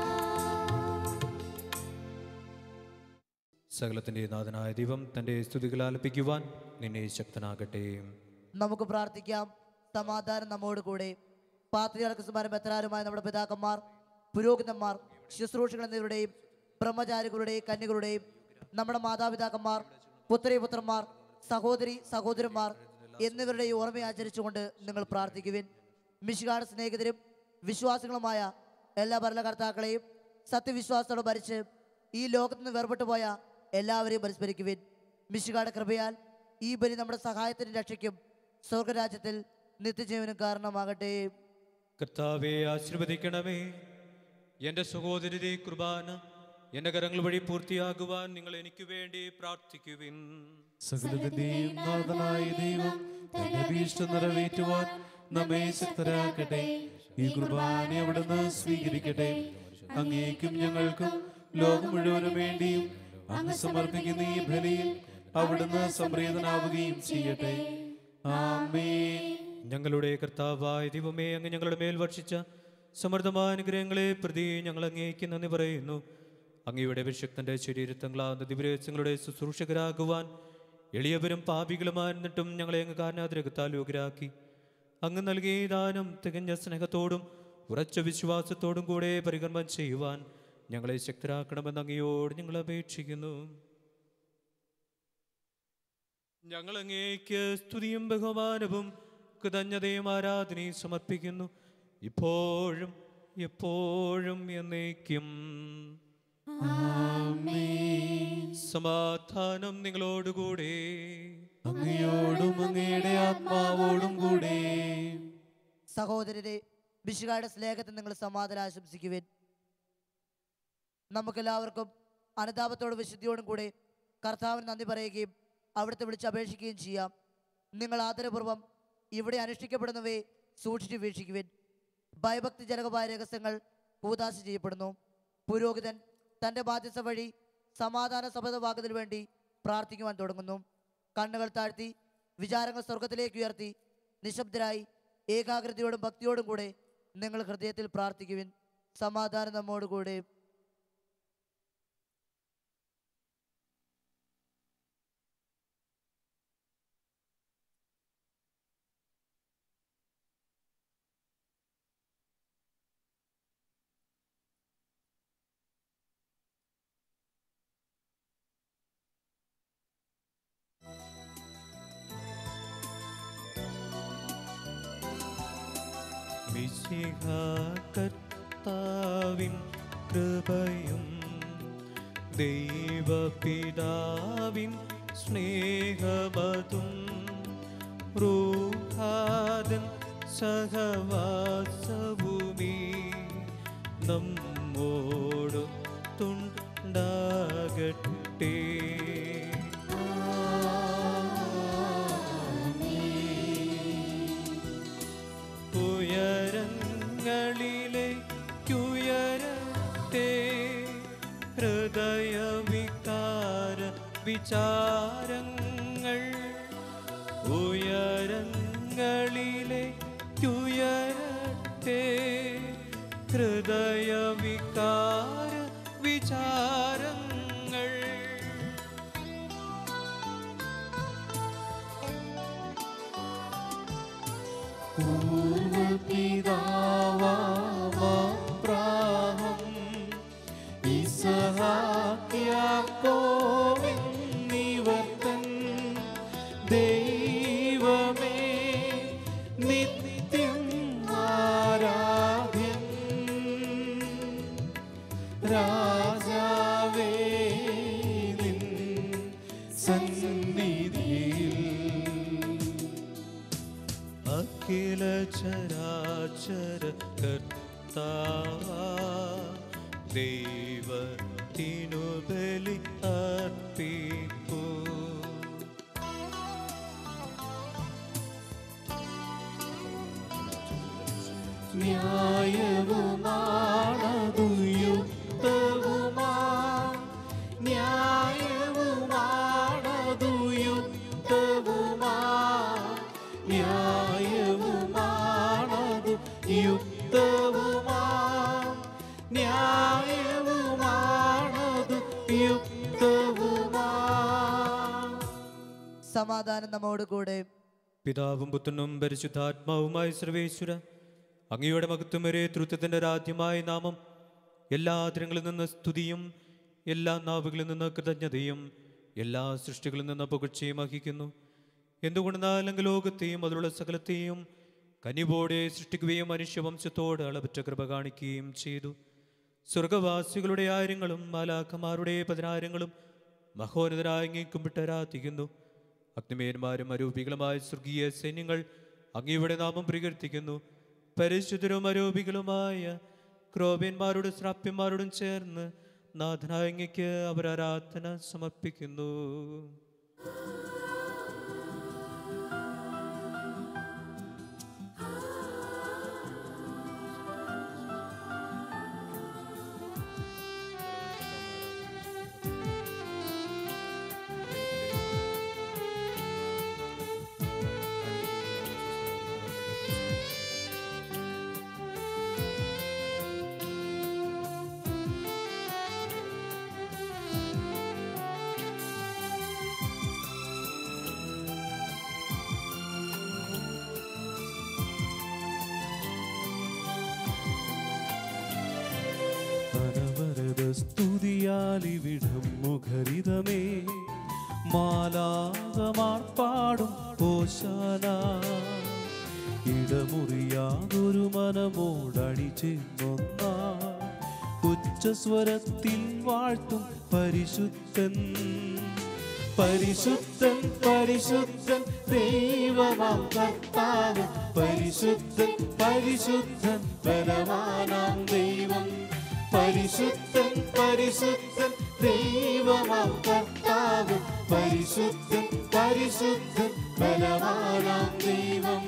സകലത്തിന്റെ നാഥനായ ദൈവം തന്റെ സ്തുതികൾ ആലപിക്കുവാൻ നിന്നെ ശക്തനാകട്ടെ നമുക്ക് പ്രാർത്ഥിക്കാം സമാധാനം നമ്മോട് കൂടെ പാത്രിയാർക്കുമാരും മെത്രാരുമായ നമ്മുടെ പിതാക്കന്മാർ പുരോഹിതന്മാർ ശുശ്രൂഷകൾ എന്നിവരുടെയും ബ്രഹ്മചാരികളുടെയും കന്യകളുടെയും നമ്മുടെ മാതാപിതാക്കന്മാർ പുത്രി പുത്രന്മാർ സഹോദരി സഹോദരന്മാർ എന്നിവരുടെയും ഓർമ്മ ആചരിച്ചുകൊണ്ട് നിങ്ങൾ പ്രാർത്ഥിക്കുവിൻ മിശികാട് സ്നേഹിതരും വിശ്വാസികളുമായ എല്ലാ ഭരണകർത്താക്കളെയും സത്യവിശ്വാസത്തോടെ ഭരിച്ച് ഈ ലോകത്ത് നിന്ന് വേർപെട്ടു പോയ എല്ലാവരെയും പരിസ്മരിക്കുവിൻ മിശികാട് കൃപയാൽ ഈ ബലി നമ്മുടെ സഹായത്തിനും രക്ഷയ്ക്കും സ്വർഗരാജ്യത്തിൽ നിത്യജീവനും കാരണമാകട്ടെ കർത്താവെ ആശീർവദിക്കണമേ എൻ്റെ സഹോദരരെ കുർബാന എന്റെ കരങ്ങൾ വഴി പൂർത്തിയാകുവാൻ നിങ്ങൾ എനിക്ക് വേണ്ടി പ്രാർത്ഥിക്കുവിൻ സകലത്തിന്റെയും നാഥനായ ദൈവം തന്റെ ഭീഷ്ടം നിറവേറ്റുവാൻ നമ്മെ ശക്തരാക്കട്ടെ ഈ കുർബാന അവിടുന്ന് സ്വീകരിക്കട്ടെ അങ്ങേക്കും ഞങ്ങൾക്കും ലോകം മുഴുവനും വേണ്ടിയും അങ്ങ് സമർപ്പിക്കുന്ന ഈ ബലിയിൽ അവിടുന്ന് സംപ്രീതനാവുകയും ചെയ്യട്ടെ ആമേൻ ഞങ്ങളുടെ കർത്താവായ ദൈവമേ അങ്ങ് ഞങ്ങളുടെ മേൽ വർഷിച്ച സമൃദ്ധമായ അനുഗ്രഹങ്ങളെ പ്രതി ഞങ്ങൾ അങ്ങേക്ക് നന്ദി പറയുന്നു അങ്ങയുടെ വിശക്തന്റെ ശരീരത്തങ്ങളാകുന്ന ദിവരഹസ്യങ്ങളുടെ ശുശ്രൂഷകരാകുവാൻ എളിയവരും പാപികളുമായിരുന്നിട്ടും ഞങ്ങളെ അങ്ങ് കാരണാതിരകത്താൽ യോഗ്യരാക്കി അങ്ങ് നൽകിയ ഈ ദാനം തികഞ്ഞ സ്നേഹത്തോടും ഉറച്ച വിശ്വാസത്തോടും കൂടെ പരികർമ്മം ചെയ്യുവാൻ ഞങ്ങളെ ശക്തരാക്കണമെന്ന് അങ്ങയോട് ഞങ്ങൾ അപേക്ഷിക്കുന്നു ഞങ്ങൾ അങ്ങേക്ക് സ്തുതിയും ബഹുമാനവും കൃതജ്ഞതയും ആരാധനയും സമർപ്പിക്കുന്നു ഇപ്പോഴും എപ്പോഴും എന്നേക്കും സമാധാനം നിങ്ങളോടുകൂടെ അങ്ങയോടും അങ്ങയുടെ ആത്മാവോടും കൂടെ സഹോദരരെ വിശുകാരുടെ സ്നേഹത്തിൽ നിങ്ങൾ സമാധാനം ആശംസിക്കുവിൻ നമുക്കെല്ലാവർക്കും അനുതാപത്തോടും വിശുദ്ധിയോടും കൂടെ കർത്താവിന് നന്ദി പറയുകയും അവിടുത്തെ വിളിച്ച് അപേക്ഷിക്കുകയും ചെയ്യാം നിങ്ങൾ ആദരപൂർവ്വം ഇവിടെ അനുഷ്ഠിക്കപ്പെടുന്നവയെ സൂക്ഷിച്ചു വീക്ഷിക്കുവിൻ ഭയഭക്തിജനകമായ രഹസ്യങ്ങൾ കൂതാശ ചെയ്യപ്പെടുന്നു പുരോഹിതൻ തൻ്റെ ബാധ്യത വഴി സമാധാന സബദ്ധമാകുന്നതിന് വേണ്ടി പ്രാർത്ഥിക്കുവാൻ തുടങ്ങുന്നു കണ്ണുകൾ താഴ്ത്തി വിചാരങ്ങൾ സ്വർഗത്തിലേക്ക് ഉയർത്തി നിശബ്ദരായി ഏകാഗ്രതയോടും ഭക്തിയോടും കൂടെ നിങ്ങൾ ഹൃദയത്തിൽ പ്രാർത്ഥിക്കുവിൻ സമാധാനം നമ്മോടുകൂടെ കർത്താവിൻ കൃപയും ദൈവപിതാവിൻ സ്നേഹവതും റൂഹാദൻ സഹവാസഭൂമി നമ്മോട് തുണ്ടാകട്ടെ ഉയരങ്ങളിലേക്കുയരത്തെ ഹൃദയവികാര വിചാരങ്ങൾ ഉയരങ്ങളിലേക്കുയരത്തെ ഹൃദയവികാര വിചാരങ്ങൾ പൂർവപിതാവാബ്രാഹം ഇസഹാക്യാക്കോവെന്നിവർത്തൻ ദൈവമേ നിത്യം ആരാധ്യൻ രാജാവേ നിൻ സന്നിധിയിൽ അഖില ചരാചര കർത്താവ ദൈവത്തിനു ബലി അർപ്പിപ്പൂ ന്യായവുമാണതു യുക്തവുമാ ന്യായവുമാണതു യുക്തവുമാ ന്യായവുമാണതു യുക്തവുമാ ന്യായവുമാണതു യുക്തവുമാ സമാധാനം നമ്മോടുകൂടെ പിതാവും പുത്രനും പരിശുദ്ധാത്മാവുമായ സർവേശ്വര അങ്ങയുടെ മഹത്വമരെ തൃത്വത്തിന്റെ രാജ്യമായ നാമം എല്ലാ ആദരങ്ങളിൽ നിന്ന് സ്തുതിയും എല്ലാ നാവുകളിൽ നിന്ന് കൃതജ്ഞതയും എല്ലാ സൃഷ്ടികളിൽ നിന്ന് പുകഴ്ചയും അർഹിക്കുന്നു എന്തുകൊണ്ടെന്നാൽ അങ്ങ് ലോകത്തെയും അതിലുള്ള സകലത്തെയും കനിവോടെ സൃഷ്ടിക്കുകയും മനുഷ്യവംശത്തോട് അളവറ്റ കൃപ കാണിക്കുകയും ചെയ്തു സ്വർഗവാസികളുടെ ആയിരങ്ങളും മാലാഖമാരുടെ പതിനായിരങ്ങളും മഹോന്നതരായി അങ്ങേ കുമ്പിട്ട് ആരാധിക്കുന്നു അഗ്നിമേന്മാരും അരൂപികളുമായ സ്വർഗീയ സൈന്യങ്ങൾ അങ്ങയുടെ നാമം പ്രകീർത്തിക്കുന്നു പരിശുദ്ധരും അരൂപികളുമായ ക്രോബ്യന്മാരോടും ശ്രാപ്യന്മാരോടും ചേർന്ന് നാഥനായ അങ്ങയ്ക്ക് അവർ ആരാധന സമർപ്പിക്കുന്നു അനവരത സ്തുതിയാലിവിടം മുഖരിതമേ മാലാകമാർ പാടും ഓശാന ഇടമുറിയാതൊരു മനമോടണി ചെന്നൊന്ന ഉച്ചസ്വരത്തിൽ വാഴ്ത്തും പരിശുദ്ധൻ പരിശുദ്ധൻ പരിശുദ്ധൻ ദൈവമാം കർത്താവ് പരിശുദ്ധൻ പരിശുദ്ധൻ ബലവാനാം ദൈവം പരിശുദ്ധൻ പരിശുദ്ധൻ ദൈവമാം കർത്താവ് പരിശുദ്ധൻ പരിശുദ്ധൻ ബലവാനാം ദൈവം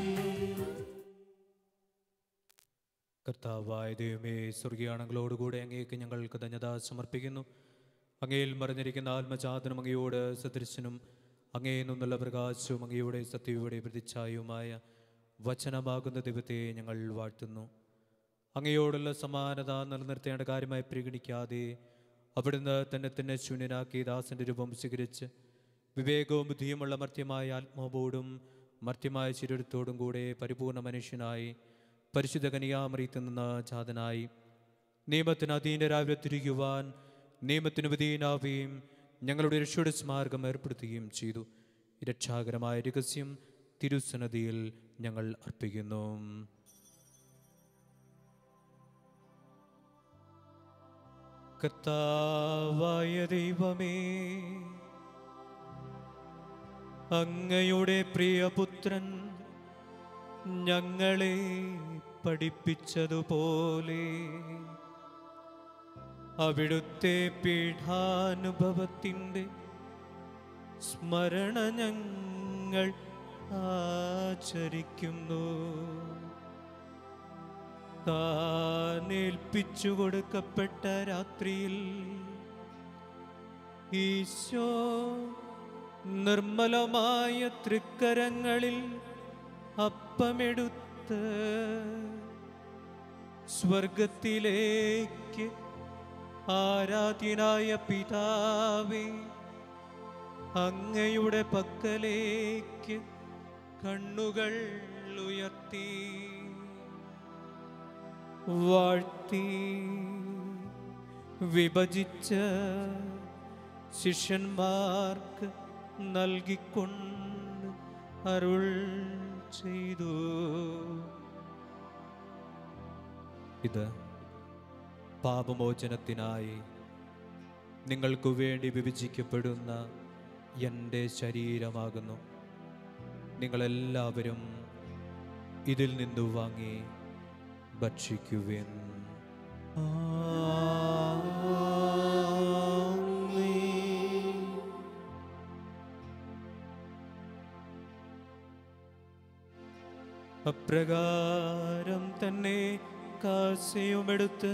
കർത്താവായ ദൈവമേ സ്വർഗീയാണങ്ങളോടുകൂടെ അങ്ങേക്ക് ഞങ്ങൾ കൃതജ്ഞത സമർപ്പിക്കുന്നു അങ്ങയിൽ മറിഞ്ഞിരിക്കുന്ന ആത്മജാതനും അങ്ങയോട് സദൃശനും അങ്ങയിൽ നിന്നുള്ള പ്രകാശവും അങ്ങയുടെ സത്യയുടെ പ്രതിച്ഛായവുമായ വചനമാകുന്ന ദൈവത്തെ ഞങ്ങൾ വാഴ്ത്തുന്നു അങ്ങയോടുള്ള സമാനത നിലനിർത്തേണ്ട കാര്യമായി പരിഗണിക്കാതെ അവിടുന്ന് തന്നെ തന്നെ ശൂന്യനാക്കി ദാസന്റെ രൂപം സ്വീകരിച്ച് വിവേകവും ബുദ്ധിയുമുള്ള മർത്യമായ ആത്മാവോടും മർത്യമായ ശരീരത്തോടും കൂടെ പരിപൂർണ മനുഷ്യനായി പരിശുദ്ധ കനിയാമറിയത്തിൽ നിന്ന് ജാതനായി നിയമത്തിന് അധീനരാവിലെ തിരികുവാൻ നിയമത്തിന് വിധീനാവുകയും ഞങ്ങളുടെ രക്ഷയുടെ സ്മാരകം ഏർപ്പെടുത്തുകയും ചെയ്തു ഈ രക്ഷാകരമായ രഹസ്യം തിരുസന്നതിയിൽ ഞങ്ങൾ അർപ്പിക്കുന്നു കർത്താവായ ദൈവമേ അങ്ങയുടെ പ്രിയപുത്രൻ ഞങ്ങളെ പഠിപ്പിച്ചതുപോലെ അവിടുത്തെ പീഠാനുഭവത്തിൻ്റെ സ്മരണ ഞങ്ങൾ ആചരിക്കുന്നു താൻ ഏൽപ്പിച്ചു കൊടുക്കപ്പെട്ട രാത്രിയിൽ ഈശോ നിർമ്മലമായ തൃക്കരങ്ങളിൽ അപ്പമെടുത്ത് സ്വർഗത്തിലേക്ക് ആരാധ്യനായ പിതാവേ അങ്ങയുടെ പക്കലേക്ക് കണ്ണുകൾ ഉയർത്തി വാഴ്ത്തി വിഭജിച്ച് ശിഷ്യന്മാർക്ക് നൽകിക്കൊണ്ട് അരുൾ ചെയ്തു ഇത് പാപമോചനത്തിനായി നിങ്ങൾക്കു വേണ്ടി വിഭജിക്കപ്പെടുന്ന എൻ്റെ ശരീരമാകുന്നു നിങ്ങളെല്ലാവരും ഇതിൽ നിന്നു വാങ്ങി ഭക്ഷിക്കുവിൻ അപ്രകാരം തന്നെ കാശയുമെടുത്ത്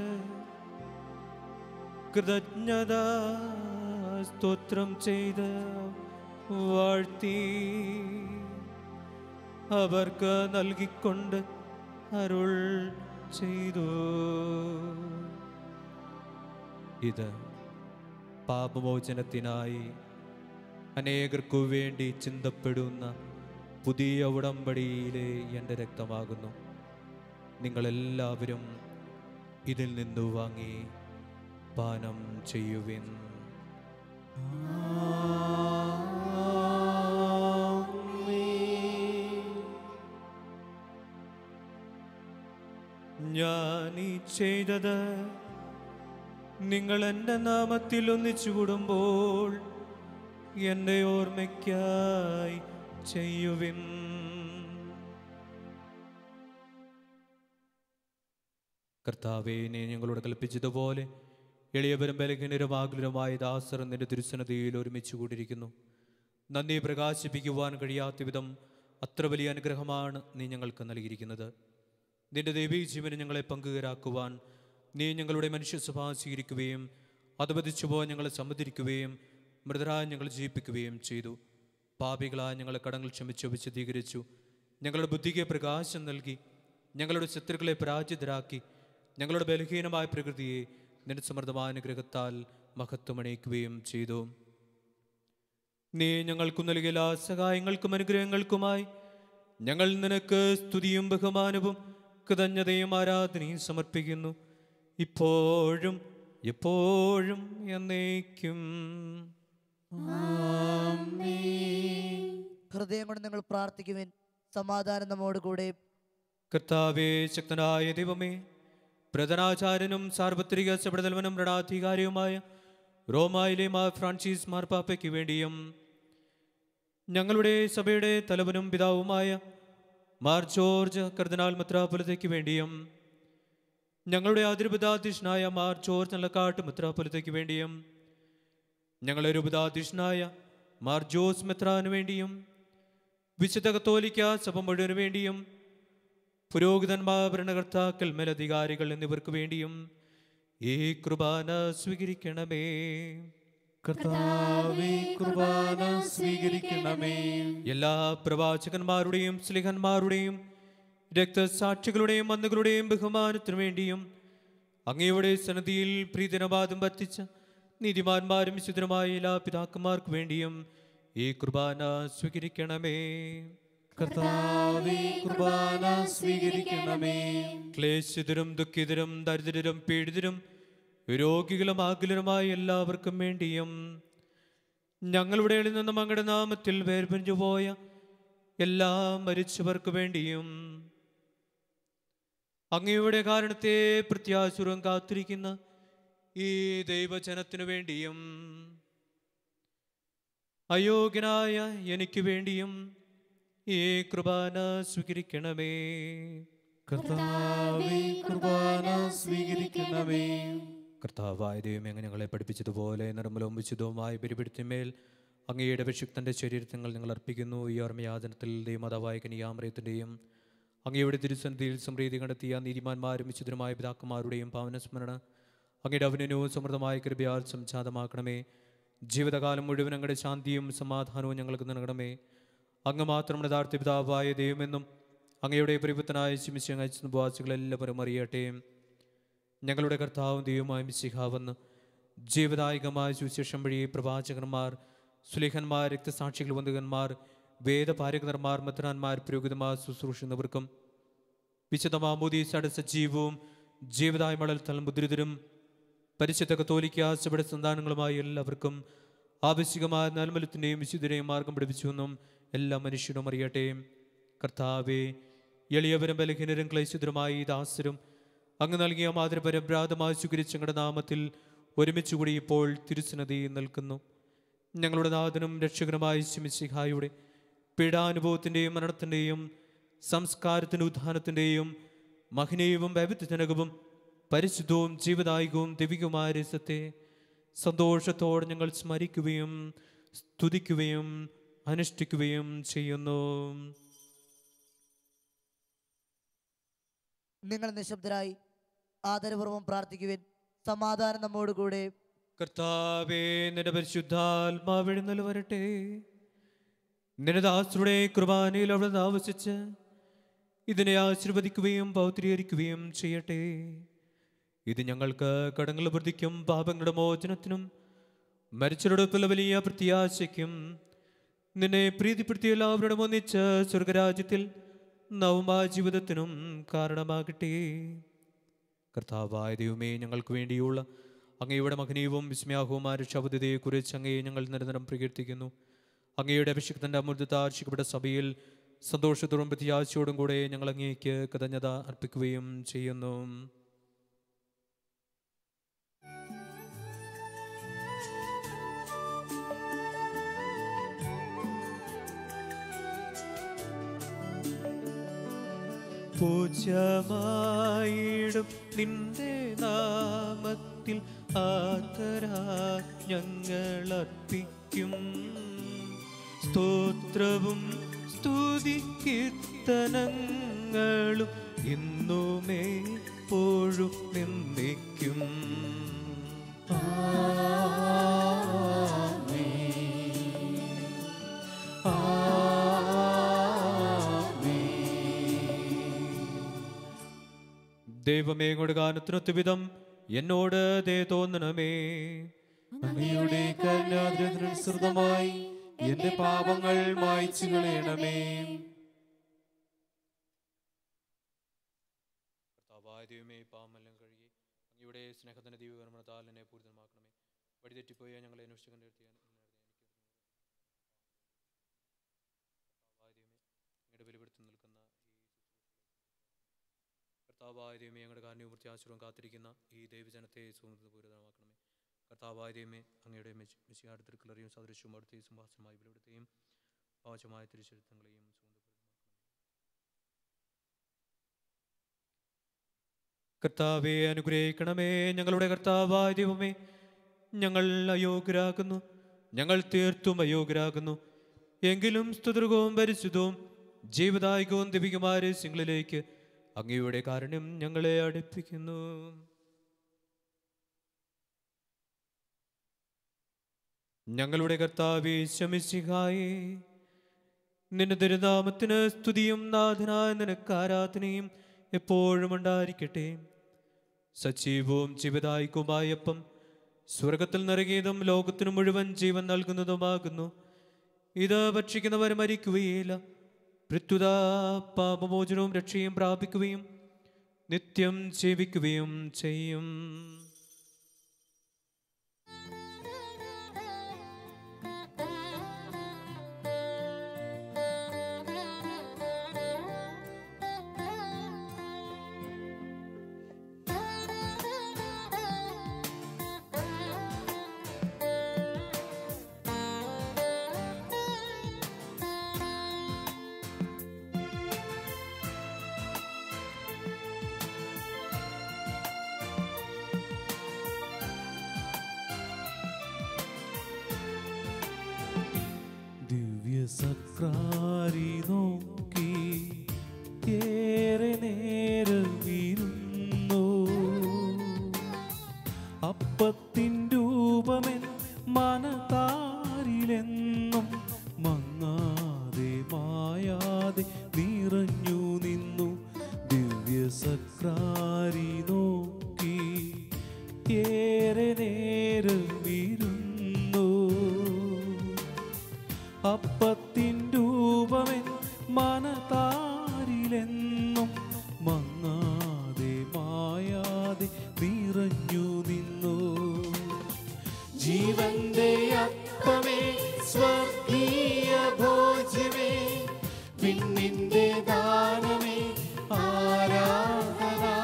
കൃതജ്ഞത സ്തോത്രം ചെയ്ത് വാഴ്ത്തി അവർക്ക് നൽകിക്കൊണ്ട് അരുൾ ചെയ്തു ഇത് പാപമോചനത്തിനായി അനേകർക്കു വേണ്ടി ചിന്തപ്പെടുന്ന പുതിയ ഉടമ്പടിയിലെ എൻ്റെ രക്തമാകുന്നു നിങ്ങളെല്ലാവരും ഇതിൽ നിന്നു വാങ്ങി പാനം ചെയ്യുവിൻ ഞാൻ ഈ ചെയ്തത് നിങ്ങൾ എൻ്റെ നാമത്തിൽ ഒന്നിച്ചു കൂടുമ്പോൾ എൻ്റെ ഓർമ്മയ്ക്കായി ചെയ്യുവിൻ കർത്താവെ നീ ഞങ്ങളോട് കൽപ്പിച്ചതുപോലെ എളിയവരും ബലഹീനരും ആകുലരുമായ ദാസർ നിന്റെ തിരുസന്നതിയിൽ ഒരുമിച്ച് കൂടിയിരിക്കുന്നു നന്ദി പ്രകാശിപ്പിക്കുവാൻ കഴിയാത്ത വിധം അത്ര വലിയ അനുഗ്രഹമാണ് നീ ഞങ്ങൾക്ക് നൽകിയിരിക്കുന്നത് നിന്റെ ദൈവീക ജീവന് ഞങ്ങളെ പങ്കുകരാക്കുവാൻ നീ ഞങ്ങളുടെ മനുഷ്യ സ്വഭാവം സ്വീകരിക്കുകയും അതുപതിച്ചുപോ ഞങ്ങളെ സമ്മതിരിക്കുകയും മൃതരായ ഞങ്ങൾ ജീവിപ്പിക്കുകയും ചെയ്തു പാപികളായ ഞങ്ങളെ കടങ്ങൾ ക്ഷമിച്ചു വിശദീകരിച്ചു ഞങ്ങളുടെ ബുദ്ധിക്ക് പ്രകാശം നൽകി ഞങ്ങളുടെ ശത്രുക്കളെ പരാജിതരാക്കി ഞങ്ങളുടെ ബലഹീനമായ പ്രകൃതിയെ നിന്റെ സമൃദ്ധമായ അനുഗ്രഹത്താൽ മഹത്വമണിയിക്കുകയും ചെയ്തു നീ ഞങ്ങൾക്കു നൽകിയ എല്ലാ സഹായങ്ങൾക്കും അനുഗ്രഹങ്ങൾക്കുമായി ഞങ്ങൾ നിനക്ക് സ്തുതിയും ബഹുമാനവും കൃതജ്ഞതയും ആരാധനയും സമർപ്പിക്കുന്നു ഇപ്പോഴും എപ്പോഴും എന്നേക്കും ഹൃദയം കൊണ്ട് നിങ്ങൾ പ്രാർത്ഥിക്കുവിൻ സമാധാനം നമ്മോട് കൂടെ കർത്താവേ ശക്തനായ ദൈവമേ പ്രധാനാചാര്യനും സാർവത്രിക സഭടതലവനും രണാധികാരിയുമായ റോമായിലെ മാർ ഫ്രാൻസിസ് മാർപ്പാപ്പയ്ക്ക് വേണ്ടിയും ഞങ്ങളുടെ സഭയുടെ തലവനും പിതാവുമായ മാർ ജോർജ് കർദിനാൾ മെത്രാപൊലതയ്ക്ക് വേണ്ടിയും ഞങ്ങളുടെ അതിരുപതാധ്യക്ഷനായ മാർ ജോർജ് നല്ലക്കാട്ട് മെത്രാപൊലതയ്ക്ക് വേണ്ടിയും ഞങ്ങളുടെ രൂപതാധ്യക്ഷനായ മാർ ജോസ് മെത്രാന് വേണ്ടിയും വിശുദ്ധ കത്തോലിക്ക സഭ മുഴുവന് വേണ്ടിയും പുരോഹിതന്മാർ ഭരണകർത്താക്കൾ മേലധികാരികൾ എന്നിവർക്ക് വേണ്ടിയും ഈ കുർബാന സ്വീകരിക്കണമേ കർത്താവേ കുർബാന സ്വീകരിക്കണമേ എല്ലാ പ്രവാചകന്മാരുടെയും സ്ലിഹന്മാരുടെയും രക്തസാക്ഷികളുടെയും മന്നുകളുടെയും ബഹുമാനത്തിനു വേണ്ടിയും അങ്ങയുടെ സന്നദ്ധിയിൽ പ്രീതനവാദം വർത്തിച്ച നീതിമാന്മാരും വിശുദ്ധരുമായ എല്ലാ പിതാക്കന്മാർക്ക് വേണ്ടിയും ഈ കുർബാന സ്വീകരിക്കണമേ കർത്താവേ കുർബാന സ്വീകരിക്കണമേ ക്ലേശിതരും ദുഃഖിതരും ദരിദ്രരും പീഡിതരും രോഗികളും ആകുലരുമായ എല്ലാവർക്കും വേണ്ടിയും ഞങ്ങളുടെ ഇടയിൽ നിന്നും അങ്ങയുടെ നാമത്തിൽ വേർപിരിഞ്ഞു പോയ എല്ലാ മരിച്ചവർക്ക് വേണ്ടിയും അങ്ങയുടെ കാരണത്തെ പ്രത്യാശുരം കാത്തിരിക്കുന്ന ഈ ദൈവജനത്തിനു വേണ്ടിയും അയോഗ്യനായ എനിക്ക് വേണ്ടിയും ഈ കുർബാന സ്വീകരിക്കണമേ കർത്താവേ കുർബാന സ്വീകരിക്കണമേ കർത്താവായ ദൈവമേ അങ്ങ് ഞങ്ങളെ പഠിപ്പിച്ചതുപോലെ നിർമ്മലവും വിശുദ്ധവുമായ ബലിപിടുത്തിന്മേൽ അങ്ങയുടെ വിശുദ്ധൻ്റെ ശരീരത്തങ്ങൾ ഞങ്ങൾ അർപ്പിക്കുന്നു ഈ ഓർമ്മയാതനത്തിൽ ദൈവമാതാവായ കനിയാമറയത്തിൻ്റെയും അങ്ങയുടെ തിരുസന്ധിയിൽ സമൃദ്ധി കണ്ടെത്തിയ നീതിമാന്മാരും വിശുദ്ധരുമായ പിതാക്കന്മാരുടെയും പാവനസ്മരണ അങ്ങയുടെ അഭിനയവും സമൃദ്ധമായ കൃപയാൽ സംജാതമാക്കണമേ ജീവിതകാലം മുഴുവൻ അങ്ങയുടെ ശാന്തിയും സമാധാനവും ഞങ്ങൾക്ക് നൽകണമേ അങ്ങ് മാത്രം യഥാർത്ഥ പിതാവായ ദൈവമെന്നും അങ്ങയുടെ പരിപുത്തനായ ശിമിശങ്ങ വാസികളെല്ലാവരും അറിയട്ടെ ഞങ്ങളുടെ കർത്താവും ദൈവമായ മിശിഹാവെന്ന് ജീവദായകമായ സുവിശേഷം വഴി പ്രവാചകന്മാർ സുലേഖന്മാർ രക്തസാക്ഷികൾ വന്തുകന്മാർ വേദപാരകന്മാർ മദ്രാന്മാർ പുരോഹിതന്മാർ ശുശ്രൂഷുന്നവർക്കും വിശുദ്ധമാമോദീസയുടെ സജീവവും ജീവദായ മടൽ തലമുദ്രിതരും പരിശുദ്ധ കത്തോലിക്ക സഭയുടെ സന്താനങ്ങളുമായ എല്ലാവർക്കും ആവശ്യകമായ നൽമലത്തിൻ്റെയും വിശുദ്ധരെയും മാർഗം പഠിപ്പിച്ചുവെന്നും എല്ലാ മനുഷ്യരും അറിയട്ടെ കർത്താവെ എളിയവരും ബലഹീനരും ക്ലേശിതരുമായി ഈ ദാസരും അങ്ങ് നൽകിയ മാതൃപരഭ്രാതമായി സ്വീകരിച്ച ഞങ്ങളുടെ നാമത്തിൽ ഒരുമിച്ച് കൂടി ഇപ്പോൾ തിരുസന്നതി നിൽക്കുന്നു ഞങ്ങളുടെ നാഥനും രക്ഷകനുമായ ശിമിശിഹായുടെ പീഡാനുഭവത്തിൻ്റെയും മരണത്തിൻ്റെയും സംസ്കാരത്തിൻ്റെ ഉദ്ധാനത്തിൻ്റെയും മഹനീയവും വൈവിധ്യജനകവും പരിശുദ്ധവും ജീവദായകവും ദൈവികവുമായ രസത്തെ സന്തോഷത്തോടെ ഞങ്ങൾ സ്മരിക്കുകയും സ്തുതിക്കുകയും അനുഷ്ഠിക്കുകയും ചെയ്യുന്നു നിങ്ങൾ നിശബ്ദരായി ആദരപൂർവ്വം പ്രാർത്ഥിക്കുവിൻ സമാധാനം നമ്മോട് കൂടെ കർത്താവേ നിന്റെ പരിശുദ്ധാത്മാവിഴുന്നൽ വരട്ടെ നിന്റെ ദാസരുടെ കുർബാനയിൽ അവിടെ താമസിച്ച് ഇതിനെ ആശീർവദിക്കുകയും പൗത്രീകരിക്കുകയും ചെയ്യട്ടെ ഇത് ഞങ്ങൾക്ക് കടങ്ങളുടെ വൃദ്ധിക്കും പാപങ്ങളുടെ മോചനത്തിനും മരിച്ചവരോടൊപ്പുള്ള വലിയ പ്രത്യാശയ്ക്കും നിന്നെ പ്രീതിപ്പെടുത്തിയ എല്ലാവരോടും ഒന്നിച്ച് സ്വർഗരാജ്യത്തിൽ നവമാ ജീവിതത്തിനും കാരണമാകട്ടെ കർത്താവായ ദൈവമേ ഞങ്ങൾക്ക് വേണ്ടിയുള്ള അങ്ങയുടെ മഹനീയവും വിസ്മയാഹവുമായ രക്ഷാബുദ്ധതയെക്കുറിച്ച് അങ്ങയെ ഞങ്ങൾ നിരന്തരം പ്രകീർത്തിക്കുന്നു അങ്ങയുടെ അഭിഷിക്തന്റെ അമൃതത്താർഷിക്കപ്പെട്ട സഭയിൽ സന്തോഷത്തോടും പ്രത്യാശയോടും കൂടെ ഞങ്ങൾ അങ്ങേക്ക് കൃതജ്ഞത അർപ്പിക്കുകയും ചെയ്യുന്നു പൂജ്യമായിടും നിന്റെ നാമത്തെ നാമത്തിൽ ആതരാ ഞങ്ങൾ അർപ്പിക്കും സ്തോത്രവും സ്തുതിക്കീർത്തനങ്ങളും ഇന്നുമേ പോഴും നിന്നേക്കും ദൈവമേ കൊടുക്കാനത്തിനൊത്തു വിധം എന്നോട് ദേ തോന്നണമേ അങ്ങയുടെ കരുണാദ്രനുസൃതമായി എന്റെ പാപങ്ങൾ മായ്ച്ചു കളയണമേ കർത്താവായ ദൈവമേ പാമെല്ലാം കഴുകി അങ്ങയുടെ സ്നേഹത്തിന്റെ ദീപകർമ്മത്താൽ എന്നെ പൂരിതമാക്കണമേ വഴിതെറ്റിപ്പോയ ഞങ്ങളെ അന്വേഷിച്ചു കണ്ടെത്തിയാൽ അങ്ങയുടെ ബലിപെടുത്തി നിൽക്കുന്ന ഈ കർത്താവായ ദൈവമേ ഞങ്ങളുടെ കാരണവും പ്രത്യാശവും കാത്തിരിക്കുന്ന ഈ ദൈവജനത്തെ സുഹൃത്ത് പൂരിതമാക്കണമേ കർത്താവായ ദൈവമേ അങ്ങയുടെ മെസ്സിയാട് തിരുക്കളറിയും സദൃശ്യവും അടുത്ത സിംഹാസനമായി ബലിപെടുത്തുകയും പാവചമായ തിരിച്ചെഴുത്തങ്ങളെയും സുഗന്ധ കർത്താവെ അനുഗ്രഹിക്കണമേ ഞങ്ങളുടെ കർത്താവായ ദൈവമേ ഞങ്ങൾ അയോഗ്യരാകുന്നു ഞങ്ങൾ തീർത്തും അയോഗ്യരാകുന്നു എങ്കിലും സ്തുതൃകവും പരിശുദ്ധവും ജീവദായകവും ദിവികമായ രഹസ്യങ്ങളിലേക്ക് അങ്ങയുടെ കാരുണ്യം ഞങ്ങളെ അടുപ്പിക്കുന്നു ഞങ്ങളുടെ കർത്താവെ ശമിശിഹായേ നിന്റെ ദുരിതാമത്തിന് സ്തുതിയും നാഥനായ നിനക്ക് ആരാധനയും എപ്പോഴും ഉണ്ടായിരിക്കട്ടെ സജീവവും ജീവദായികവുമായപ്പം സ്വർഗത്തിൽ നിറങ്ങിയതും ലോകത്തിനു മുഴുവൻ ജീവൻ നൽകുന്നതുമാകുന്നു ഇത് ഭക്ഷിക്കുന്നവർ മരിക്കുകയില്ല പ്രത്യുത പാപമോചനവും രക്ഷയും പ്രാപിക്കുകയും നിത്യം ജീവിക്കുകയും ചെയ്യും ദിവ്യസക്രാരി നോക്കി ഏറെ നേരം ഇരുന്നു അപ്പത്തിൻ രൂപമെൻ മനതാരിലെന്നും മങ്ങാതെ മായാതെ നിറഞ്ഞു നിന്നു ദിവ്യസക്രാരി നോക്കി ഏറെ നേരം ഇരുന്നു അപ്പത്തിൻ രൂപമെൻ മനതാരിലെന്നും മങ്ങാതെ മായാതെ നിറഞ്ഞു നിന്നു ജീവന്റെ അപ്പമേ സ്വർഗീയ ഭോജ്യമേ പിന്നിന്റെ ദാനമേ ആരാധന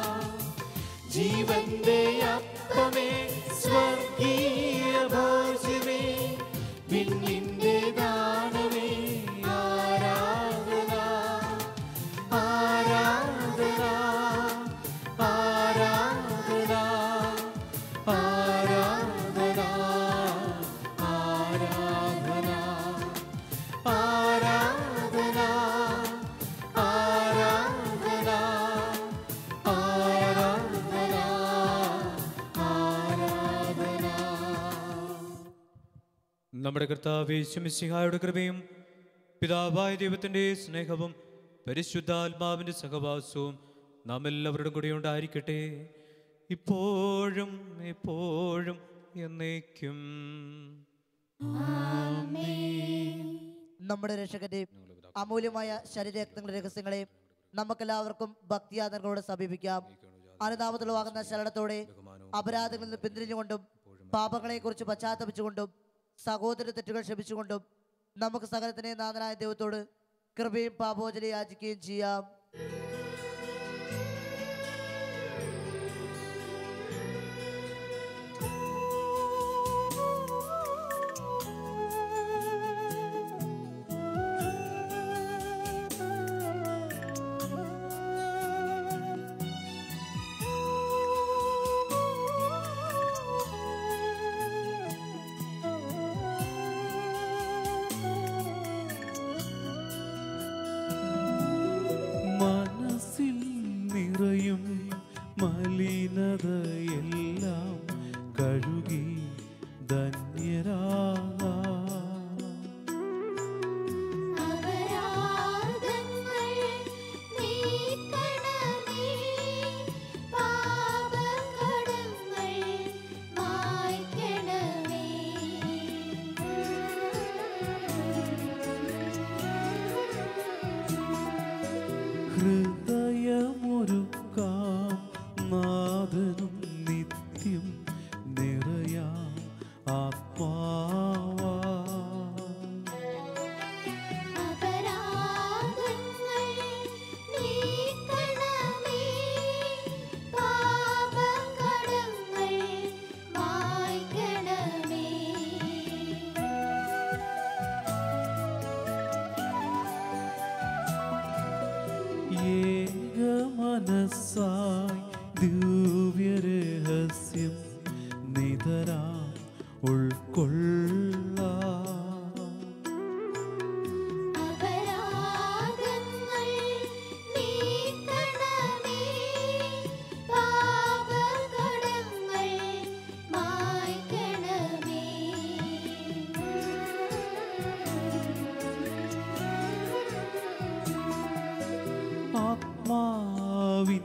ജീവന്റെ അപ്പമേ സ്വർഗീയ ഭോജ്യമേ പിന്നിന്റെ ദാനമേ ആരാധന ആരാധന ആരാധന ആരാധന ആരാധന ആരാധന ആരാധന നമ്മുടെ കർത്താവ് ശമിസിഹായുടെ കൃപയും പിതാവായ ദൈവത്തിൻ്റെ സ്നേഹവും പരിശുദ്ധാത്മാവിൻ്റെ സഹവാസവും നാം എല്ലാവരുടെ കൂടെ ഉണ്ടായിരിക്കട്ടെ ഇപ്പോഴും എപ്പോഴും എന്നേക്കും നമ്മുടെ രക്ഷകന്റെ അമൂല്യമായ ശരീരരക്തങ്ങളുടെ രഹസ്യങ്ങളെ നമുക്കെല്ലാവർക്കും ഭക്തിയാദങ്ങളോട് സമീപിക്കാം അനുതാപത്തിലുവാകുന്ന ശരണത്തോടെ അപരാധങ്ങളിൽ നിന്ന് പിന്തിരിഞ്ഞുകൊണ്ടും പാപങ്ങളെക്കുറിച്ച് പശ്ചാത്തപിച്ചുകൊണ്ടും സഹോദര തെറ്റുകൾ ക്ഷമിച്ചുകൊണ്ടും നമുക്ക് സകലത്തിനെ നാഥനായ ദൈവത്തോട് കൃപയും പാപോചന യാചിക്കുകയും ചെയ്യാം ും രഹസ്യം നിതരാ ഉൾക്കൊള്ള അപരാധങ്ങൾ നീക്കണമേ പാപകടങ്ങൾ മായ്ക്കണമേ ആത്മാവിൻ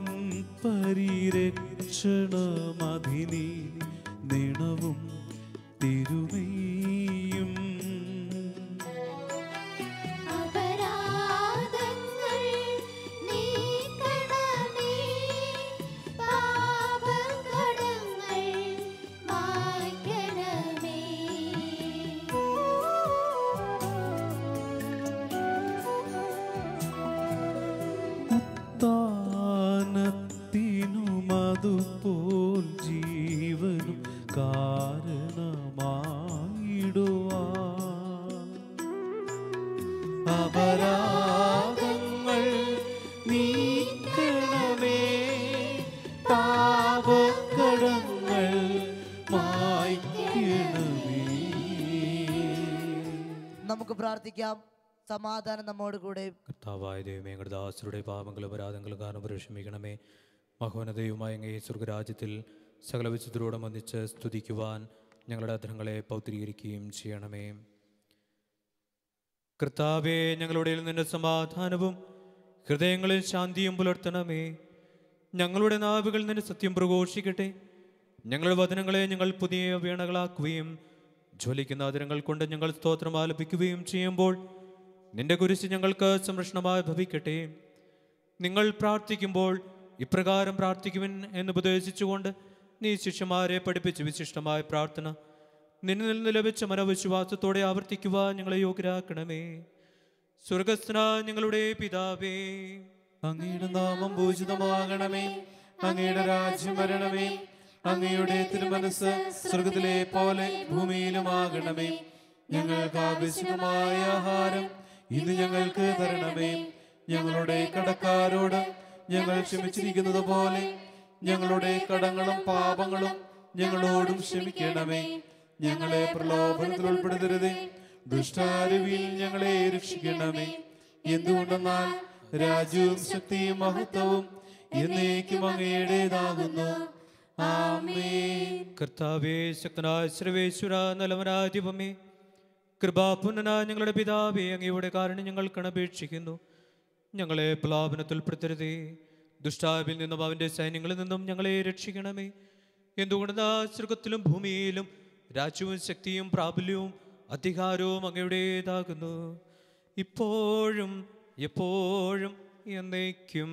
പരിരക്ഷണമതിനി നിണവും തിരുമയും അപരാധങ്ങൾ നീക്കണമേ പാപകടങ്ങൾ മായ്ക്കണമേ താനത്തിനും അതുപോൽ ജീവനും കാരണമായിടുവാൻ അപരാധങ്ങൾ നീക്കണമേ പാപക്കടങ്ങൾ മായ്ക്കണമേ നമുക്ക് പ്രാർത്ഥിക്കാം സമാധാനം നമ്മോട് കൂടെ കർത്താവായ ദൈവമേ ഞങ്ങളുടെ ദാസരുടെ പാപങ്ങളും അപരാധങ്ങളും കാരണം ക്ഷമിക്കണമേ മഹോന്നതയുമായ അങ്ങേ സ്വർഗരാജ്യത്തിൽ സകല വിശുദ്ധരോടെ വന്നിച്ച് സ്തുതിക്കുവാൻ ഞങ്ങളുടെ അധരങ്ങളെ പൗത്രീകരിക്കുകയും ചെയ്യണമേ കർത്താവെ ഞങ്ങളുടെ നിന്റെ സമാധാനവും ഹൃദയങ്ങളിൽ ശാന്തിയും പുലർത്തണമേ ഞങ്ങളുടെ നാവുകൾ നിന്റെ സത്യം പ്രഘോഷിക്കട്ടെ ഞങ്ങളുടെ വചനങ്ങളെ ഞങ്ങൾ പുതിയ വീണകളാക്കുകയും ജ്വലിക്കുന്ന ആദരങ്ങൾ കൊണ്ട് ഞങ്ങൾ സ്തോത്രം ആലപിക്കുകയും ചെയ്യുമ്പോൾ നിന്റെ കുരിശ് ഞങ്ങൾക്ക് സംരക്ഷണമായി ഭവിക്കട്ടെ നിങ്ങൾ പ്രാർത്ഥിക്കുമ്പോൾ ഇപ്രകാരം പ്രാർത്ഥിക്കുവിൻ എന്ന് ഉപദേശിച്ചുകൊണ്ട് നീ ശിഷ്യന്മാരെ പഠിപ്പിച്ച് വിശിഷ്ടമായ പ്രാർത്ഥന നിന്നിൽ നിന്ന് ലഭിച്ച മനോവിശ്വാസത്തോടെ ആവർത്തിക്കുവാൻ ഞങ്ങളെ യോഗ്യരാക്കണമേ സ്വർഗസ്ഥന ഞങ്ങളുടെ പിതാവേ അങ്ങയുടെ നാമം പൂജിതമാകണമേ അങ്ങയുടെ രാജ്യം വരണമേ അങ്ങയുടെ തിരുമനസ് സ്വർഗത്തിലെ പോലെ ഭൂമിയിലുമാകണമേ ഞങ്ങൾക്ക് ആവശ്യമായ ആഹാരം ഇന്ന് ഞങ്ങൾക്ക് തരണമേ ഞങ്ങളുടെ കടക്കാരോട് ഞങ്ങൾ ക്ഷമിച്ചിരിക്കുന്നത് പോലെ ഞങ്ങളുടെ കടങ്ങളും പാപങ്ങളും ഞങ്ങളോടും ക്ഷമിക്കണമേ ഞങ്ങളെ പ്രലോഭനത്തിൽ ഉൾപ്പെടുത്തരുതേ ദുഷ്ടാരുവിൽ ഞങ്ങളെ രക്ഷിക്കണമേ എന്തുകൊണ്ടെന്നാൽ രാജ്യവും ശക്തിയും മഹത്വവും എന്നേക്കും അങ്ങയുടേതാകുന്നു ആമേൻ കർത്താവേ ശക്തനായ സർവേശ്വര നലവനാധിപമേ കൃപാപുനന ഞങ്ങളുടെ പിതാവേ അങ്ങയുടെ കാരണം ഞങ്ങൾ കണപേക്ഷിക്കുന്നു ഞങ്ങളെ പ്ലാപനത്തിൽ പെടുത്തരുതേ ദുഷ്ടാവിൽ നിന്നും അവന്റെ സൈന്യങ്ങളിൽ നിന്നും ഞങ്ങളെ രക്ഷിക്കണമേ എന്തുകൊണ്ടാ സ്വർഗത്തിലും ഭൂമിയിലും രാജ്യവും ശക്തിയും പ്രാബല്യവും അധികാരവും അങ്ങയുടേതാകുന്നു ഇപ്പോഴും എപ്പോഴും എന്നേക്കും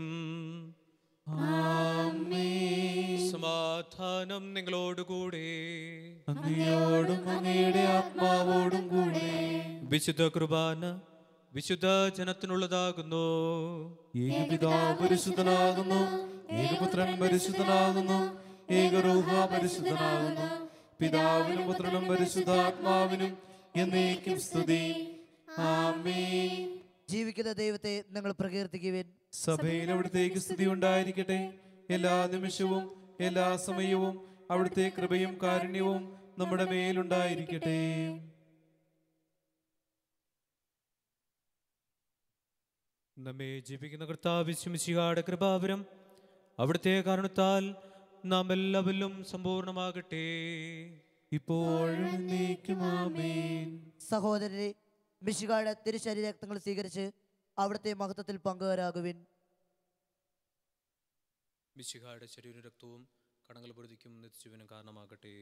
സമാധാനം നിങ്ങളോടുകൂടെ അങ്ങയോടും അങ്ങയുടെ ആത്മാവോടും കൂടെ വിശുദ്ധ കുർബാന വിശുദ്ധ ജനത്തിനുള്ളതാകുന്നു ഏകപിതാവ് പരിശുദ്ധനാകുന്നു ഏകപുത്രൻ പരിശുദ്ധനാകുന്നു ഏകരൂഹ പരിശുദ്ധനാകുന്നു പിതാവിനും പുത്രനും പരിശുദ്ധാത്മാവിനും എന്നേക്കും സ്തുതി ആമേൻ ജീവിക്കുന്ന ദൈവത്തെ നിങ്ങൾ പ്രകീർത്തിക്കുവിൻ സഭയിൽ അവിടുത്തേക്ക് സ്തുതി ഉണ്ടായിരിക്കട്ടെ എല്ലാ നിമിഷവും എല്ലാ സമയവും അവിടുത്തെ കൃപയും കാരുണ്യവും നമ്മുടെ മേലുണ്ടായിരിക്കട്ടെ നമ്മെ ജീവിക്കുന്ന കർത്താവ് വിശ്വമിശികാട് കൃപാവരം അവിടുത്തെ കാരണത്താൽ നാം എല്ലാവരിലും സമ്പൂർണ്ണമാകട്ടെ ഇപ്പോഴും എന്നേക്കും ആമേൻ സഹോദരരെ മിശികാട് തിരുശരീരക്തങ്ങൾ സ്വീകരിച്ച് അവിടുത്തെ മഹത്വത്തിൽ പങ്കുവരാകുവിൻ മിശിഹായുടെ ശരീര രക്തവും കടങ്ങൾ പൊരുതിക്കും നിത്യജീവനും കാരണമാകട്ടെ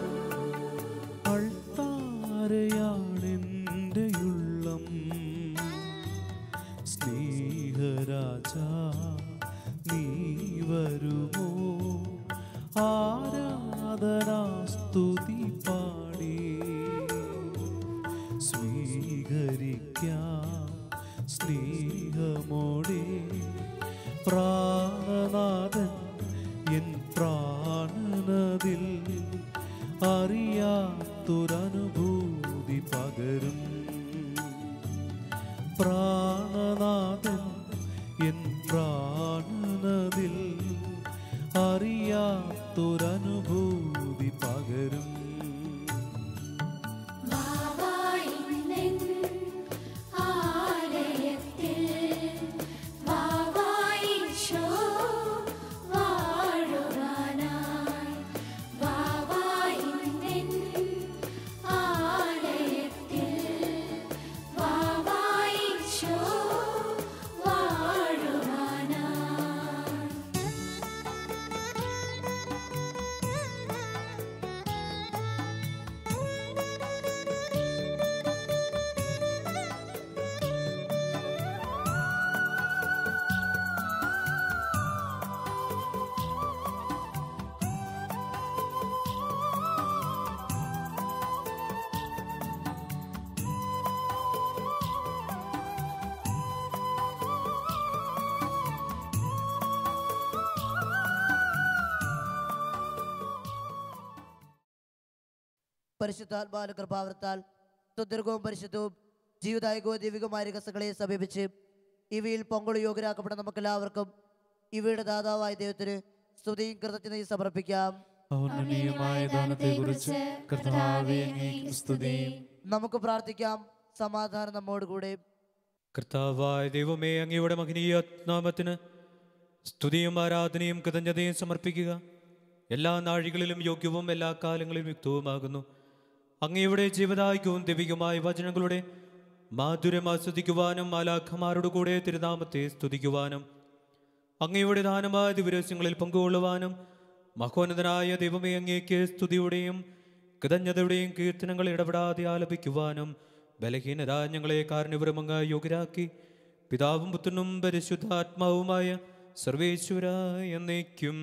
അൾത്താരയാണെന്റെ ഉള്ളം അറിയാത്തൊരനുഭൂതി പകരും പ്രാണനാഥൻ എൻ പ്രാണനതിൽ അറിയാത്തൊരനുഭൂതി പകരും വാവായിന്നെൻ ആലയത്തിൽ വാവായിശോ വാഴുവാനായി വാവായിന്നെൻ ആലയത്തിൽ വാവായിശോ വാഴുവാനായി പരിശുദ്ധാത്മാവിന്റെ കൃപാവരത്താൽ സുദീർഘവും പരിശുദ്ധവും ജീവിതായകവും ദൈവികമായ രഹസ്യങ്ങളെ സമീപിച്ച് ഇവയിൽ പങ്കുള്ള യോഗ്യരാക്കപ്പെട്ട നമുക്കെല്ലാവർക്കും ഇവയുടെ ദാതാവായ ദൈവത്തിന് സ്തുതിയും കൃതജ്ഞതയും സമർപ്പിക്കാം ഔന്നതീയമായ ദാനത്തെക്കുറിച്ച് കർത്താവേ അങ്ങേക്ക് സ്തുതി നമുക്ക് പ്രാർത്ഥിക്കാം സമാധാനം നമ്മോട് കൂടെ കർത്താവായ ദൈവമേ അങ്ങയുടെ മഹനീയ നാമത്തിന് സ്തുതിയും ആരാധനയും കൃതജ്ഞതയും സമർപ്പിക്കുക എല്ലാ നാഴികളിലും യോഗ്യവും എല്ലാ കാലങ്ങളിലും യുക്തവുമാകുന്നു അങ്ങയുടെ ജീവദായകവും ദൈവികമായ വചനങ്ങളുടെ മാധുര്യം ആസ്വദിക്കുവാനും മാലാഖമാരുടെ കൂടെ തിരുനാമത്തെ സ്തുതിക്കുവാനും അങ്ങയുടെ ദാനമായ ദിവരസ്യങ്ങളിൽ പങ്കുകൊള്ളുവാനും മഹോന്നതനായ ദൈവമേ അങ്ങേക്ക് സ്തുതിയുടെയും കൃതജ്ഞതയുടെയും കീർത്തനങ്ങൾ ഇടപെടാതെ ആലപിക്കുവാനും ബലഹീനരായ ഞങ്ങളെ കാരണവരമങ്ങ യോഗ്യരാക്കി പിതാവും പുത്രനും പരിശുദ്ധാത്മാവുമായ സർവേശ്വര എന്നേക്കും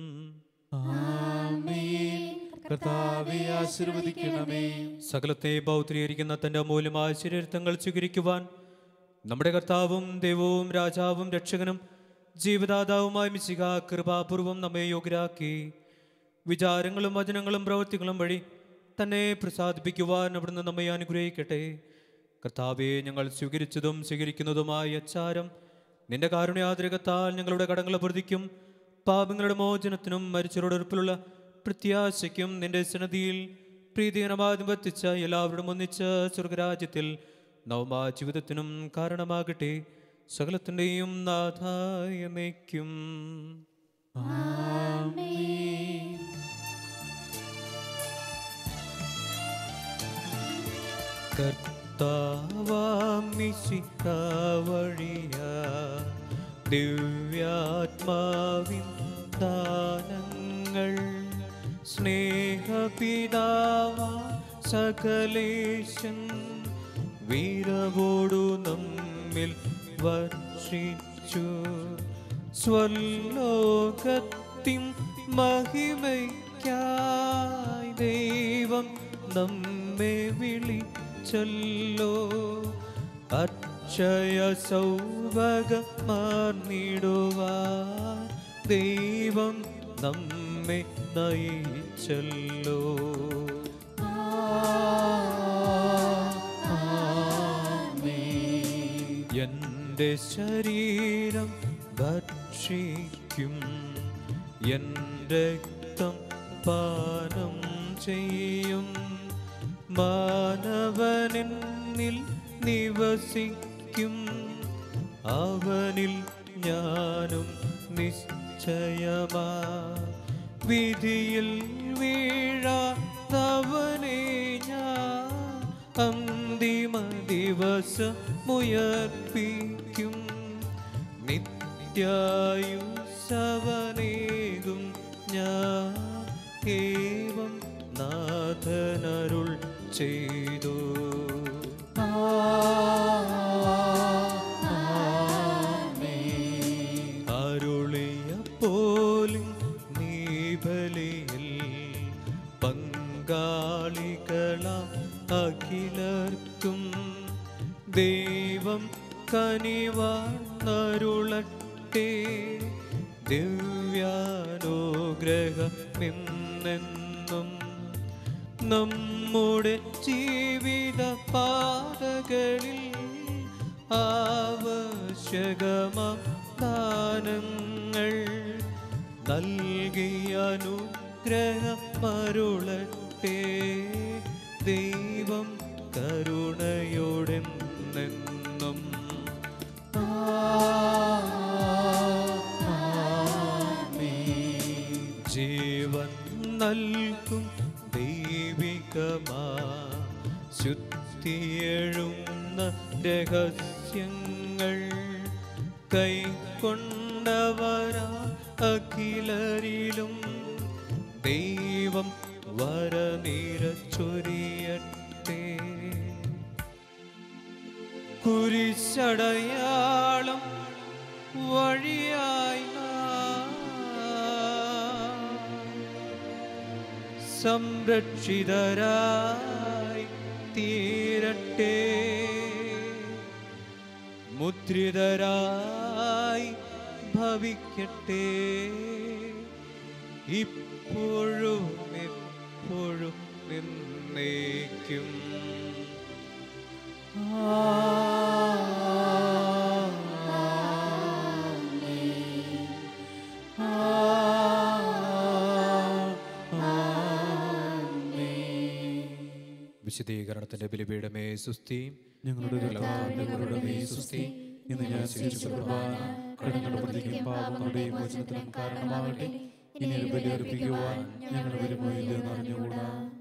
ആമേൻ കർത്താവെ ആശീർവദിക്കണമേ സകലത്തെ പൗത്രീകരിക്കുന്ന തൻ്റെ അമൂല്യമായ ശരീരത്തങ്ങൾ സ്വീകരിക്കുവാൻ നമ്മുടെ കർത്താവും ദൈവവും രാജാവും രക്ഷകനും ജീവദാതാവുമായ മിശിക കൃപാപൂർവം നമ്മെ യോഗ്യരാക്കി വിചാരങ്ങളും വചനങ്ങളും പ്രവൃത്തികളും വഴി തന്നെ പ്രസാദിപ്പിക്കുവാൻ അവിടുന്ന് നമ്മെ അനുഗ്രഹിക്കട്ടെ കർത്താവെ ഞങ്ങൾ സ്വീകരിച്ചതും സ്വീകരിക്കുന്നതുമായ അച്ചാരം നിന്റെ കാരുണ്യാതിരകത്താൽ ഞങ്ങളുടെ കടങ്ങളെ പ്രതിക്കും പാപങ്ങളുടെ മോചനത്തിനും മരിച്ചവരുടെ ഉറപ്പിലുള്ള പ്രത്യാശയ്ക്കും നിന്റെ സന്നദ്ധിയിൽ പ്രീതികരമാദ്യം വർത്തിച്ച എല്ലാവരും ഒന്നിച്ച് സ്വർഗരാജ്യത്തിൽ നവമാ ജീവിതത്തിനും കാരണമാകട്ടെ സകലത്തിൻ്റെയും നാഥായ നയിക്കും കർത്താവാം മിശിഹ വഴിയ ദിവ്യാത്മാവിൻ ദാനങ്ങൾ സ്നേഹപിതാവ സകലേശൻ വീരവോടു നമ്മിൽ വർഷിച്ചു സ്വലോകത്തിൻ മഹിമയ്ക്കായി ദൈവം നമ്മെ വിളിച്ചല്ലോ അക്ഷയ സൗഭഗമാർന്നിടുവാൻ ദൈവം നമ്മെ നയിച്ചല്ലോ എന്റെ ശരീരം ഭക്ഷിക്കും എന്റെ രക്തം പാനം ചെയ്യും മാനവനെന്നിൽ നിവസിക്കും അവനിൽ ഞാനും നിശ്ചയമാ വിധിയിൽ വീഴാതവനെ ഞാൻ അന്തിമ ദിവസമുയർപ്പിക്കും നിത്യായുസവനേകും ഞാൻ ഏവം നാഥനരുൾ ചെയ്തു അരുളിയ പോലും നീ ബലിയിൽ പങ്കാളികളാം അഖിലർക്കും ദൈവം കനിവാർന്നരുളട്ടെ ദിവ്യാനുഗ്രഹം നിന്നെന്നും നമ്മുടെ ജീവിത പാതകളിൽ ആവശ്യകമാം ദാനങ്ങൾ നൽകിയ അനുഗ്രഹമരുളട്ടെ ദൈവം കരുണയോടെ നിന്നും ജീവൻ നൽകും ദൈവികമാ ശുദ്ധിയെഴുന്ന രഹസ്യങ്ങൾ കൈക്കൊണ്ടവരാ അഖിലരിലും ദൈവം വരനിരച്ചൊരിയട്ടെ കുരിശടയാളം വഴിയായി നാം സംരക്ഷിതരായി തീരട്ടെ മുദ്രിതരായി ഭവിക്കട്ടെ ഇപ്പോഴും എപ്പോഴും നിന്നേക്കും വിശദീകരണത്തിന്റെ ബലിപീഠമേ സുസ്ഥി ഞങ്ങളുടെ കർത്താവിന്റെ കരുണമേ സുസ്തി ഇന്ന് ഞാൻ സ്വീകരിച്ച കുർബാന കടങ്ങളുടെ പ്രതിക്കും പാപങ്ങളുടെയും മോചനത്തിനും കാരണമാകട്ടെ ഇനി ഒരു ബലി അർപ്പിക്കുവാൻ ഞങ്ങൾ വരുമോ ഇല്ലെന്ന് അറിഞ്ഞുകൂടാ